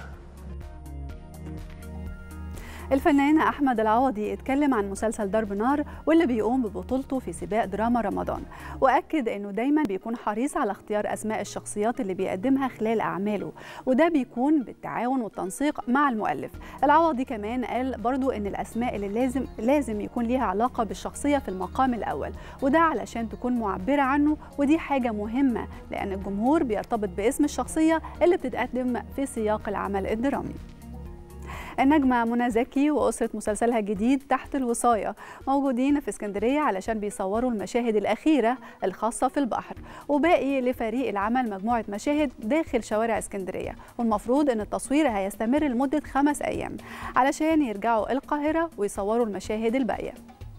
الفنان احمد العوضي اتكلم عن مسلسل ضرب نار واللي بيقوم ببطولته في سباق دراما رمضان واكد انه دايما بيكون حريص على اختيار اسماء الشخصيات اللي بيقدمها خلال اعماله وده بيكون بالتعاون والتنسيق مع المؤلف العوضي كمان قال برضو ان الاسماء اللي لازم لازم يكون ليها علاقه بالشخصيه في المقام الاول وده علشان تكون معبره عنه ودي حاجه مهمه لان الجمهور بيرتبط باسم الشخصيه اللي بتتقدم في سياق العمل الدرامي النجمة منى زكي وأسرة مسلسلها الجديد تحت الوصاية موجودين في اسكندرية علشان بيصوروا المشاهد الأخيرة الخاصة في البحر وباقي لفريق العمل مجموعة مشاهد داخل شوارع اسكندرية والمفروض أن التصوير هيستمر لمدة خمس أيام علشان يرجعوا القاهرة ويصوروا المشاهد الباقية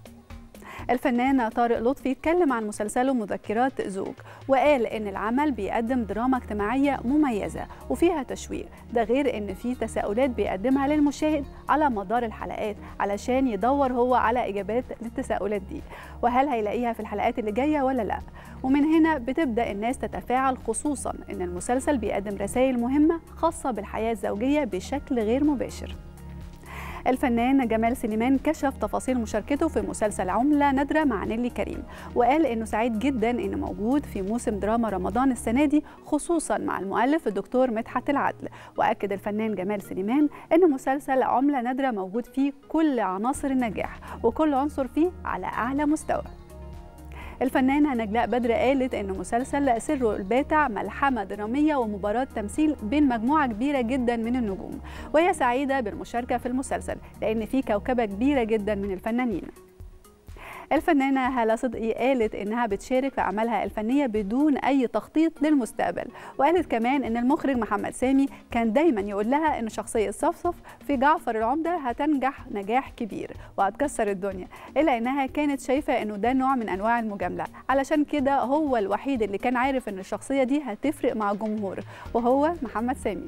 الفنان طارق لطفي اتكلم عن مسلسله مذكرات زوج وقال ان العمل بيقدم دراما اجتماعيه مميزه وفيها تشويق ده غير ان في تساؤلات بيقدمها للمشاهد على مدار الحلقات علشان يدور هو على اجابات للتساؤلات دي وهل هيلاقيها في الحلقات اللي جايه ولا لا ومن هنا بتبدا الناس تتفاعل خصوصا ان المسلسل بيقدم رسائل مهمه خاصه بالحياه الزوجيه بشكل غير مباشر الفنان جمال سليمان كشف تفاصيل مشاركته في مسلسل عملة نادرة مع نيلي كريم وقال إنه سعيد جدا إنه موجود في موسم دراما رمضان السنة دي خصوصا مع المؤلف الدكتور مدحت العدل وأكد الفنان جمال سليمان إن مسلسل عملة نادرة موجود فيه كل عناصر النجاح وكل عنصر فيه على أعلى مستوى الفنانة نجلاء بدر قالت إن مسلسل سر الباتع ملحمة درامية ومباراة تمثيل بين مجموعة كبيرة جدا من النجوم وهي سعيدة بالمشاركة في المسلسل لأن في كوكبة كبيرة جدا من الفنانين الفنانة هالة صدقي قالت إنها بتشارك في أعمالها الفنية بدون أي تخطيط للمستقبل وقالت كمان إن المخرج محمد سامي كان دايما يقول لها إن شخصية صفصف في جعفر العمدة هتنجح نجاح كبير وهتكسر الدنيا إلا إنها كانت شايفة إنه ده نوع من أنواع المجاملة علشان كده هو الوحيد اللي كان عارف إن الشخصية دي هتفرق مع الجمهور وهو محمد سامي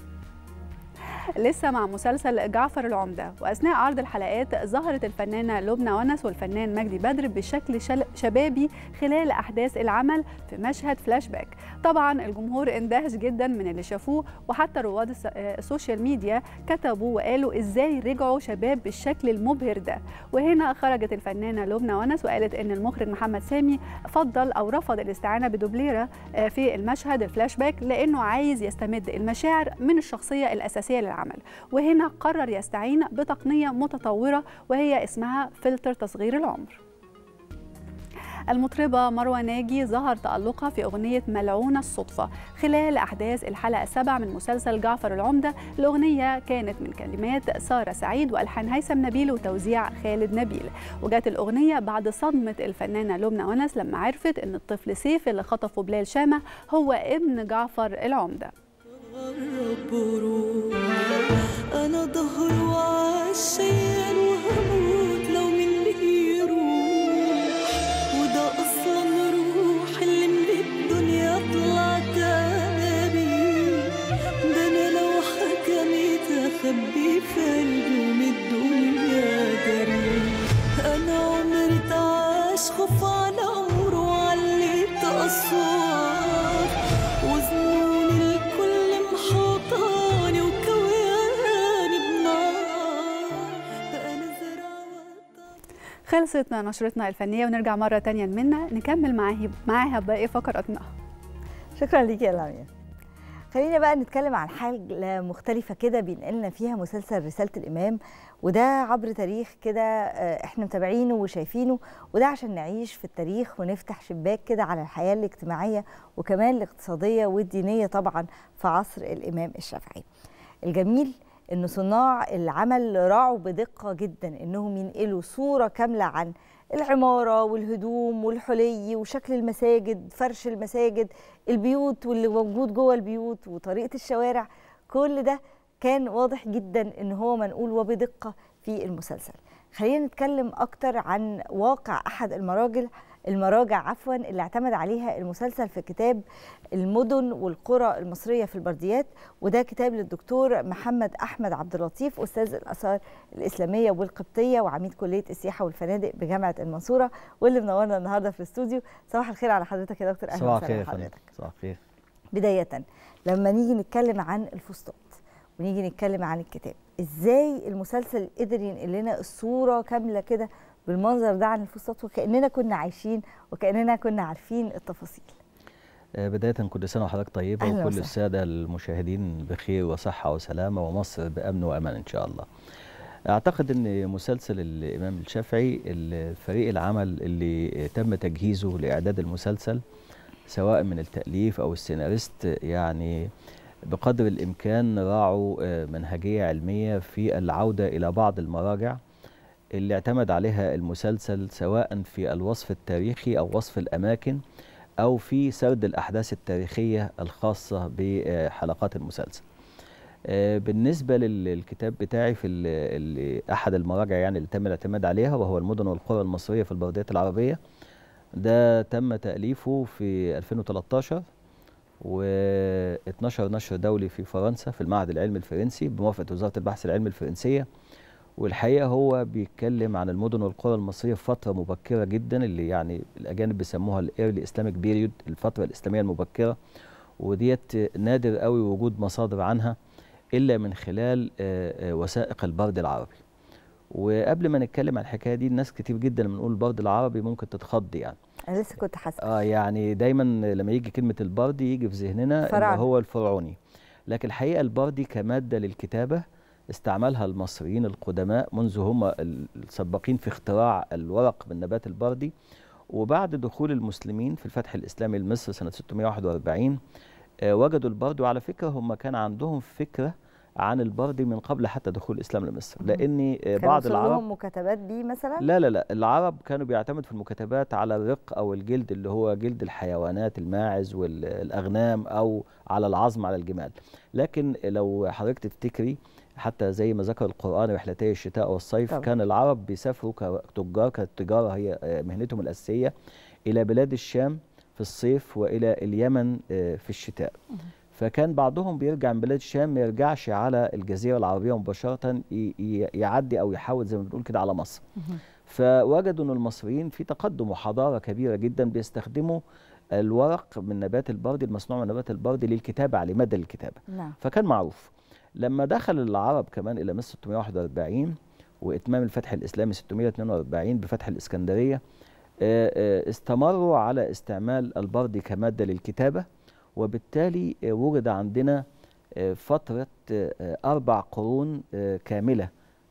لسه مع مسلسل جعفر العمدة وأثناء عرض الحلقات ظهرت الفنانة لبنى ونس والفنان مجدي بدر بشكل شل- شبابي خلال أحداث العمل في مشهد فلاش باك طبعا الجمهور اندهش جدا من اللي شافوه وحتى رواد الس- آه، السوشيال ميديا كتبوا وقالوا ازاي رجعوا شباب بالشكل المبهر ده وهنا خرجت الفنانة لبنى ونس وقالت ان المخرج محمد سامي فضل او رفض الاستعانة بدوبليرة آه، في المشهد الفلاش باك لانه عايز يستمد المشاعر من الشخصية الأساسية للعمل وهنا قرر يستعين بتقنية متطورة وهي اسمها فلتر تصغير العمر المطربة مروة ناجي ظهر تألقها في أغنية ملعونة الصدفة خلال أحداث الحلقة السابعة من مسلسل جعفر العمدة الأغنية كانت من كلمات سارة سعيد وألحان هيثم نبيل وتوزيع خالد نبيل وجات الأغنية بعد صدمة الفنانة لبنى ونس لما عرفت أن الطفل سيف اللي خطفه بلال شامة هو ابن جعفر العمدة قرب وروح انا ظهر وعشان وهموت لو من اللي يروح وده اصلا روح اللي من الدنيا طلعت ابي ده انا لو حكمت اخبي في قلبي من الدنيا دري انا عمري تعاش خوف على عمره وعليت اصوات وظنوني الكل محوطاني وكواني بنار خلصت نشرتنا الفنيه ونرجع مره تانية منا نكمل معاها معاها باقي فقراتنا شكرا ليكي يا لميا خلينا بقى نتكلم عن حاجة مختلفة كده بينقلنا فيها مسلسل رسالة الإمام وده عبر تاريخ كده آه، احنا متابعينه وشايفينه وده عشان نعيش في التاريخ ونفتح شباك كده على الحياة الاجتماعية وكمان الاقتصادية والدينية طبعا في عصر الإمام الشافعي الجميل ان صناع العمل راعوا بدقة جدا انهم ينقلوا صورة كاملة عن العمارة والهدوم والحلي وشكل المساجد فرش المساجد البيوت واللي موجود جوه البيوت وطريقة الشوارع كل ده كان واضح جدا ان هو منقول وبدقة في المسلسل خلينا نتكلم اكتر عن واقع احد المراجل المراجع عفوا اللي اعتمد عليها المسلسل في كتاب المدن والقرى المصريه في البرديات وده كتاب للدكتور محمد احمد عبد اللطيف استاذ الاثار الاسلاميه والقبطيه وعميد كليه السياحه والفنادق بجامعه المنصوره واللي منورنا النهارده في الاستوديو صباح الخير على حضرتك يا دكتور اهلا صباح وسهلا الخير يا فندم بحضرتك صباح الخير بدايه لما نيجي نتكلم عن الفسطاط ونيجي نتكلم عن الكتاب ازاي المسلسل قدر ينقل لنا الصوره كامله كده بالمنظر ده عن الفسطاط وكاننا كنا عايشين وكاننا كنا عارفين التفاصيل آه، بداية كل سنة وحضرتك طيبة أهلا وكل وسهلا. السادة المشاهدين بخير وصحة وسلامة ومصر بأمن وأمان إن شاء الله أعتقد أن مسلسل الإمام الشافعي الفريق العمل اللي تم تجهيزه لإعداد المسلسل سواء من التأليف أو السيناريست يعني بقدر الإمكان راعوا آه، منهجية علمية في العودة إلى بعض المراجع اللي اعتمد عليها المسلسل سواء في الوصف التاريخي أو وصف الأماكن أو في سرد الأحداث التاريخية الخاصة بحلقات المسلسل آه، بالنسبة لل- للكتاب بتاعي في ال- ال- أحد المراجع يعني اللي تم الاعتماد عليها وهو المدن والقرى المصرية في البلديات العربية ده تم تأليفه في 2013 و12 نشر دولي في فرنسا في المعهد العلمي الفرنسي بموافقة وزارة البحث العلمي الفرنسية والحقيقة هو بيتكلم عن المدن والقرى المصرية في فترة مبكرة جدا اللي يعني الأجانب بيسموها الإيرلي إسلاميك بيريود الفترة الإسلامية المبكرة وديت نادر قوي وجود مصادر عنها إلا من خلال آه، آه، وثائق البرد العربي وقبل ما نتكلم عن الحكاية دي الناس كتير جدا لما نقول البرد العربي ممكن تتخض يعني انا لسه كنت حاسه اه يعني دايما لما يجي كلمة البردي يجي في ذهننا اللي فراعنة. هو الفرعوني لكن الحقيقة البردي كمادة للكتابة استعملها المصريين القدماء منذ هم السباقين في اختراع الورق من نبات البردي وبعد دخول المسلمين في الفتح الإسلامي لمصر سنة 641 آه، وجدوا البردي وعلى فكرة هم كان عندهم فكرة عن البردي من قبل حتى دخول الإسلام لمصر لأن آه، كانوا بعض وصل العرب لهم مكاتبات بيه مثلا لا لا لا العرب كانوا بيعتمدوا في المكاتبات على الرق او الجلد اللي هو جلد الحيوانات الماعز والاغنام او على العظم على الجمال لكن لو حضرتك تفتكري حتى زي ما ذكر القران رحلتي الشتاء والصيف طبعا. كان العرب بيسافروا كتجار كانت التجاره هي آه، مهنتهم الاساسيه الى بلاد الشام في الصيف والى اليمن آه، في الشتاء فكان بعضهم بيرجع من بلاد الشام ما يرجعش على الجزيره العربيه مباشره ي- ي- يعدي او يحاول زي ما بنقول كده على مصر فوجدوا ان المصريين في تقدم وحضاره كبيره جدا بيستخدموا الورق من نبات البرد المصنوع من نبات البرد للكتابه عليه ماده للكتابه نعم فكان معروف لما دخل العرب كمان الى مصر 641 واتمام الفتح الاسلامي 642 بفتح الاسكندريه آه، آه، استمروا على استعمال البرد كماده للكتابه وبالتالي آه، وجد عندنا آه، فتره آه، آه، اربع قرون آه، كامله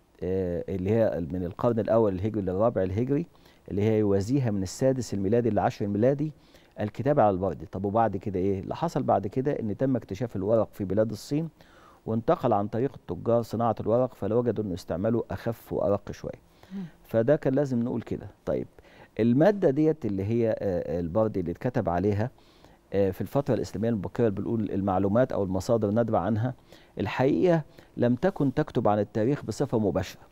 آه، اللي هي من القرن الاول الهجري للرابع الهجري اللي هي يوازيها من السادس الميلادي للعشر الميلادي الكتابه على البرد طب وبعد كده ايه اللي حصل بعد كده ان تم اكتشاف الورق في بلاد الصين وانتقل عن طريق التجار صناعه الورق فوجدوا انه استعماله اخف وارق شويه فده كان لازم نقول كده طيب الماده ديت اللي هي آه، البرد اللي اتكتب عليها آه، في الفتره الاسلاميه المبكره اللي بنقول المعلومات او المصادر نادره عنها الحقيقه لم تكن تكتب عن التاريخ بصفه مباشره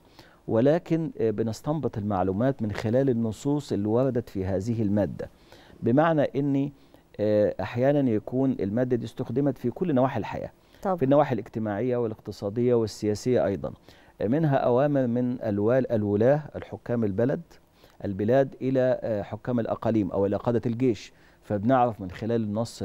ولكن آه، بنستنبط المعلومات من خلال النصوص اللي وردت في هذه الماده بمعنى ان آه، احيانا يكون الماده دي استخدمت في كل نواحي الحياه طبعا. في النواحي الاجتماعيه والاقتصاديه والسياسيه ايضا آه، منها اوامر من الوال الولاه الحكام البلد البلاد الى آه، حكام الاقاليم او الى قاده الجيش فبنعرف من خلال النص ده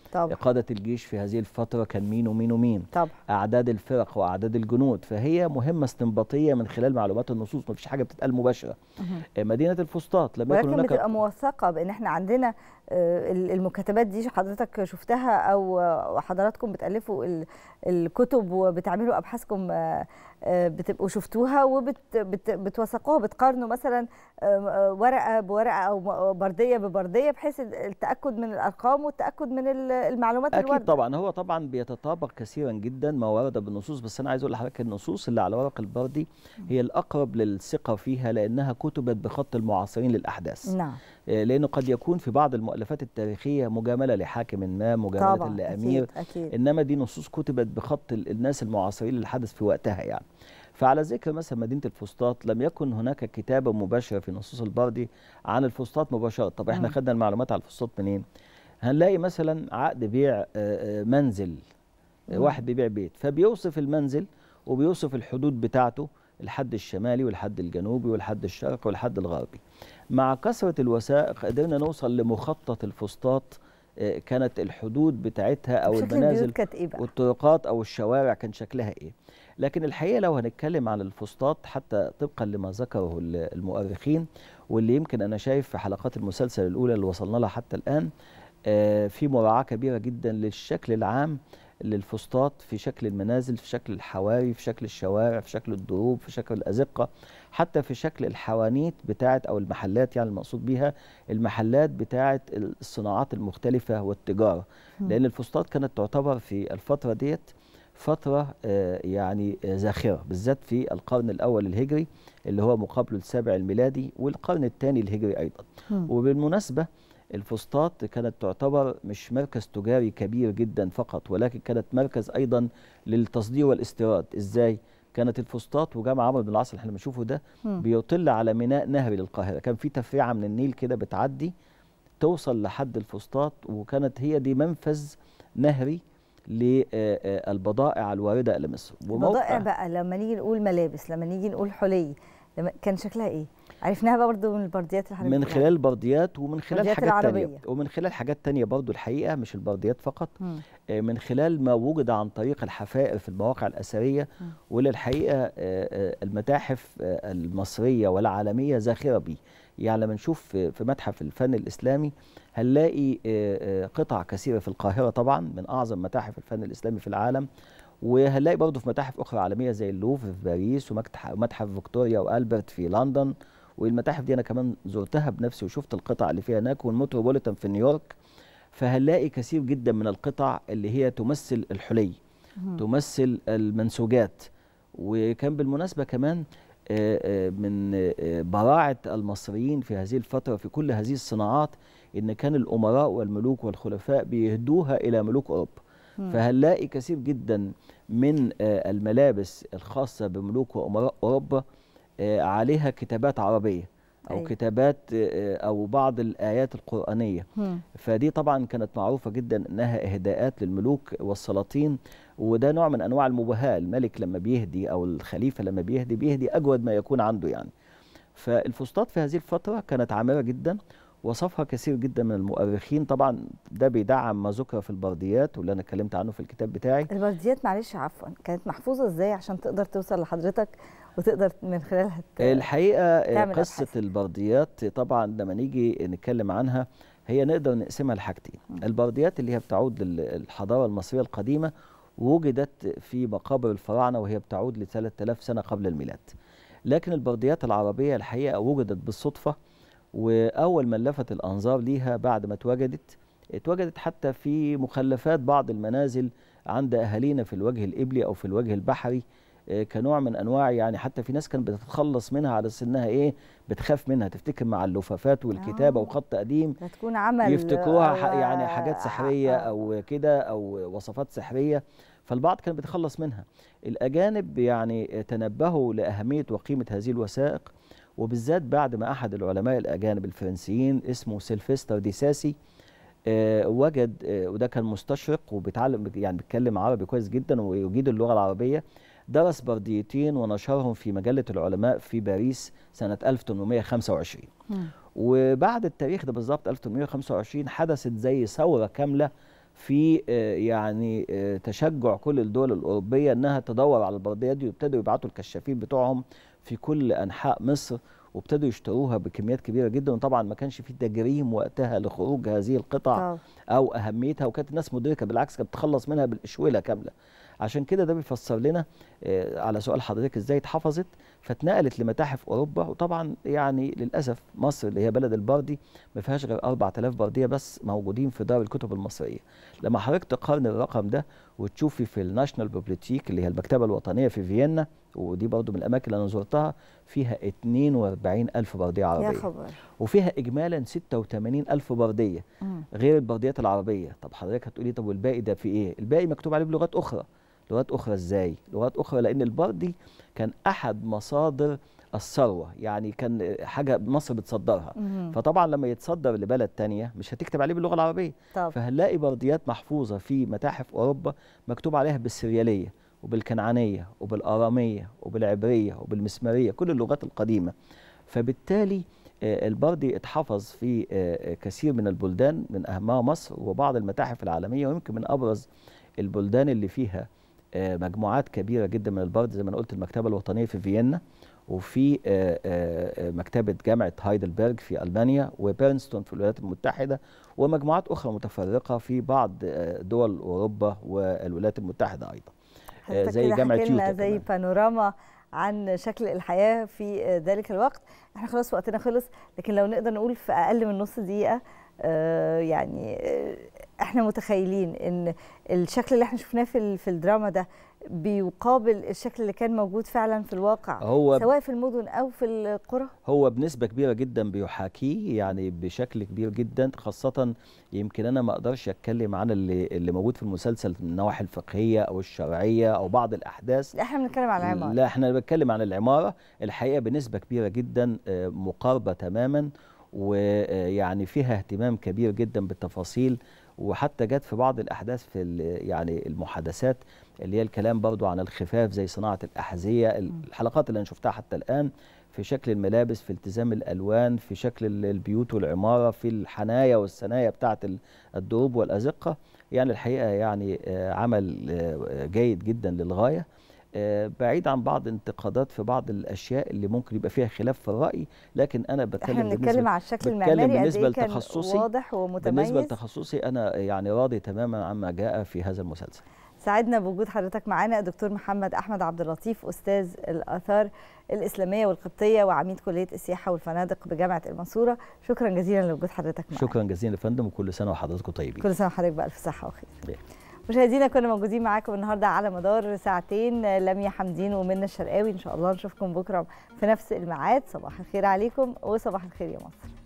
طبعا. قادة الجيش في هذه الفترة كان مين ومين ومين طبعا. أعداد الفرق وأعداد الجنود فهي مهمة استنباطية من خلال معلومات النصوص ما فيش حاجة بتتقال مباشرة مهم. مدينة الفسطاط لم يكن ولكن هناك بتبقى موثقه بان احنا عندنا آه، ال- المكاتبات دي حضرتك شفتها او آه، حضراتكم بتالفوا ال- الكتب وبتعملوا ابحاثكم آه، آه، بتبقوا شفتوها وبتوثقوها بتقارنوا مثلا آه، آه، ورقه بورقه او م- برديه ببرديه بحيث ال- التاكد من الارقام والتاكد من ال- المعلومات اكيد الوارده طبعا هو طبعا بيتطابق كثيرا جدا ما ورد بالنصوص بس انا عايز اقول لحضرتك النصوص اللي على ورق البردي هي الاقرب للثقه فيها لانها كتبت بخط المعاصرين للاحداث نعم آه، لانه قد يكون في بعض المؤلفات التاريخيه مجامله لحاكم ما مجامله طبعاً، لامير أكيد، أكيد. انما دي نصوص كتبت بخط ال- الناس المعاصرين للحدث في وقتها يعني فعلى ذكر مثلا مدينه الفسطاط لم يكن هناك كتابه مباشره في نصوص البردي عن الفسطاط مباشره طب احنا مم. خدنا المعلومات على الفسطاط منين هنلاقي مثلا عقد بيع آه، آه، منزل آه، مم. واحد بيبيع بيت فبيوصف المنزل وبيوصف الحدود بتاعته الحد الشمالي والحد الجنوبي والحد الشرقي والحد الغربي مع كثرة الوثائق قدرنا نوصل لمخطط الفسطاط آه، كانت الحدود بتاعتها او شكل المنازل البيوت كانت ايه بقى؟ والطرقات او الشوارع كان شكلها ايه لكن الحقيقه لو هنتكلم عن الفسطاط حتى طبقا لما ذكره ال- المؤرخين واللي يمكن انا شايف في حلقات المسلسل الاولى اللي وصلنا لها حتى الان آه، في مراعاه كبيره جدا للشكل العام للفسطاط في شكل المنازل في شكل الحواري في شكل الشوارع في شكل الدروب في شكل الازقه حتى في شكل الحوانيت بتاعه او المحلات يعني المقصود بيها المحلات بتاعه الصناعات المختلفه والتجاره مم. لان الفسطاط كانت تعتبر في الفتره ديت فترة آه، يعني آه، زاخرة بالذات في القرن الأول الهجري اللي هو مقابله السابع الميلادي والقرن الثاني الهجري أيضا مم. وبالمناسبة الفسطاط كانت تعتبر مش مركز تجاري كبير جدا فقط ولكن كانت مركز أيضا للتصدير والاستيراد إزاي؟ كانت الفسطاط وجامع عمرو بن العاص اللي احنا بنشوفه ده مم. بيطل على ميناء نهري للقاهرة كان في تفريعة من النيل كده بتعدي توصل لحد الفسطاط وكانت هي دي منفذ نهري للبضائع الواردة إلى مصر البضائع بقى لما نيجي نقول ملابس لما نيجي نقول حلي لما كان شكلها ايه؟ عرفناها برضو من البرديات اللي حضرتك من بتقولها. خلال البرديات ومن خلال البرديات حاجات تانية العربية. ومن خلال حاجات تانية برضو الحقيقة مش البرديات فقط مم. آه، من خلال ما وجد عن طريق الحفائر في المواقع الأثرية مم. واللي الحقيقة آه، آه، المتاحف آه، المصرية والعالمية زاخرة بيه يعني لما نشوف في في متحف الفن الإسلامي هنلاقي آه، آه، قطع كثيرة في القاهرة طبعا من أعظم متاحف الفن الإسلامي في العالم وهنلاقي برضه في متاحف أخرى عالمية زي اللوفر في باريس ومتح- ومتحف فيكتوريا وألبرت في لندن والمتاحف دي أنا كمان زرتها بنفسي وشفت القطع اللي فيها هناك والمتروبوليتان في نيويورك فهنلاقي كثير جدا من القطع اللي هي تمثل الحلي مم. تمثل المنسوجات وكان بالمناسبة كمان آه، آه، من آه، براعة المصريين في هذه الفترة في كل هذه الصناعات إن كان الأمراء والملوك والخلفاء بيهدوها إلى ملوك أوروبا مم. فهنلاقي كثير جدا من آه، الملابس الخاصة بملوك وأمراء أوروبا آه، عليها كتابات عربية أو أيوة. كتابات آه، أو بعض الآيات القرآنية مم. فدي طبعا كانت معروفة جدا انها اهداءات للملوك والسلاطين وده نوع من انواع المباهاة الملك لما بيهدي او الخليفة لما بيهدي بيهدي اجود ما يكون عنده يعني فالفسطاط في هذه الفترة كانت عامرة جدا وصفها كثير جدا من المؤرخين طبعا ده بيدعم ما ذكر في البرديات واللي انا اتكلمت عنه في الكتاب بتاعي البرديات معلش عفوا كانت محفوظه ازاي عشان تقدر توصل لحضرتك وتقدر من خلالها ت- الحقيقه آه، تعمل قصه البرديات طبعا لما نيجي نتكلم عنها هي نقدر نقسمها لحاجتين البرديات اللي هي بتعود للحضاره المصريه القديمه وجدت في مقابر الفراعنه وهي بتعود ل 3000 سنه قبل الميلاد لكن البرديات العربيه الحقيقه وجدت بالصدفه واول من لفت الانظار ليها بعد ما اتوجدت اتوجدت حتى في مخلفات بعض المنازل عند اهالينا في الوجه القبلي او في الوجه البحري آه، كنوع من انواع يعني حتى في ناس كانت بتتخلص منها على اساس انها ايه بتخاف منها تفتكر مع اللفافات والكتابه آه. وخط قديم لا تكون عمل يفتكروها أو- ح- يعني حاجات سحريه او كده او وصفات سحريه فالبعض كان بيتخلص منها الاجانب يعني تنبهوا لاهميه وقيمه هذه الوثائق وبالذات بعد ما احد العلماء الاجانب الفرنسيين اسمه سيلفستر ديساسي آه، وجد آه، وده كان مستشرق وبيتعلم يعني بيتكلم عربي كويس جدا ويجيد اللغه العربيه درس برديتين ونشرهم في مجله العلماء في باريس سنه 1825 وبعد التاريخ ده بالظبط 1825 حدثت زي ثوره كامله في آه، يعني آه، تشجع كل الدول الاوروبيه انها تدور على البرديات دي وابتدوا يبعتوا الكشافين بتوعهم في كل انحاء مصر وابتدوا يشتروها بكميات كبيره جدا وطبعا ما كانش في تجريم وقتها لخروج هذه القطع طبعاً. او اهميتها وكانت الناس مدركه بالعكس كانت بتخلص منها بالاشوله كامله عشان كده ده بيفسر لنا آه، على سؤال حضرتك ازاي اتحفظت فاتنقلت لمتاحف اوروبا وطبعا يعني للاسف مصر اللي هي بلد البردي ما فيهاش غير 4000 برديه بس موجودين في دار الكتب المصريه لما حضرتك تقارن الرقم ده وتشوفي في الناشونال بيبليوتيك اللي هي المكتبه الوطنيه في فيينا ودي برضو من الاماكن اللي انا زرتها فيها 42 الف برديه عربيه يا خبر وفيها اجمالا 86 الف برديه مم. غير البرديات العربيه طب حضرتك هتقولي طب والباقي ده في ايه الباقي مكتوب عليه بلغات اخرى لغات اخرى ازاي لغات اخرى لان البردي كان احد مصادر الثروه يعني كان حاجه مصر بتصدرها مهم. فطبعا لما يتصدر لبلد تانية مش هتكتب عليه باللغه العربيه طب. فهنلاقي برديات محفوظه في متاحف اوروبا مكتوب عليها بالسرياليه وبالكنعانيه وبالاراميه وبالعبريه وبالمسماريه كل اللغات القديمه فبالتالي آه، البردي اتحفظ في آه، كثير من البلدان من اهمها مصر وبعض المتاحف العالميه ويمكن من ابرز البلدان اللي فيها آه، مجموعات كبيره جدا من البرد زي ما انا قلت المكتبه الوطنيه في فيينا وفي آه، آه، آه، مكتبه جامعه هايدلبرج في المانيا وبيرنستون في الولايات المتحده ومجموعات اخرى متفرقه في بعض آه، دول اوروبا والولايات المتحده ايضا آه، حتى زي كده جامعه حكي لنا يوتا زي كمان. بانوراما عن شكل الحياه في آه، ذلك الوقت احنا خلاص وقتنا خلص لكن لو نقدر نقول في اقل من نص دقيقه آه، يعني آه، احنا متخيلين ان الشكل اللي احنا شفناه في ال- في الدراما ده بيقابل الشكل اللي كان موجود فعلا في الواقع هو- سواء في المدن او في القرى هو بنسبة كبيرة جدا بيحاكيه يعني بشكل كبير جدا خاصة يمكن أنا ما أقدرش أتكلم عن اللي, اللي موجود في المسلسل من النواحي الفقهية أو الشرعية أو بعض الأحداث لا احنا بنتكلم على العمارة لا احنا بنتكلم عن العمارة الحقيقة بنسبة كبيرة جدا آه، مقاربة تماما ويعني فيها اهتمام كبير جدا بالتفاصيل وحتى جت في بعض الأحداث في ال- يعني المحادثات اللي هي الكلام برضو عن الخفاف زي صناعة الأحذية الحلقات اللي أنا شفتها حتى الآن في شكل الملابس في التزام الألوان في شكل ال- البيوت والعمارة في الحنايا والثنايا بتاعة ال- الدروب والأزقة يعني الحقيقة يعني آه، عمل آه، جيد جدا للغاية آه، بعيد عن بعض انتقادات في بعض الاشياء اللي ممكن يبقى فيها خلاف في الراي لكن انا بتكلم احنا بنتكلم بالنسبة- على الشكل بتكلم المعماري قد بالنسبه ايه كان لتخصصي واضح ومتميز بالنسبه لتخصصي انا يعني راضي تماما عما جاء في هذا المسلسل سعدنا بوجود حضرتك معانا الدكتور محمد احمد عبد اللطيف استاذ الاثار الاسلاميه والقبطيه وعميد كليه السياحه والفنادق بجامعه المنصوره شكرا جزيلا لوجود حضرتك معانا شكرا جزيلا يا فندم وكل سنه وحضراتكم طيبين كل سنه وحضرتك بالف صحه وخير بيه. مشاهدينا كنا موجودين معاكم النهارده على مدار ساعتين لميا حمدين ومنى الشرقاوي ان شاء الله نشوفكم بكره في نفس الميعاد صباح الخير عليكم وصباح الخير يا مصر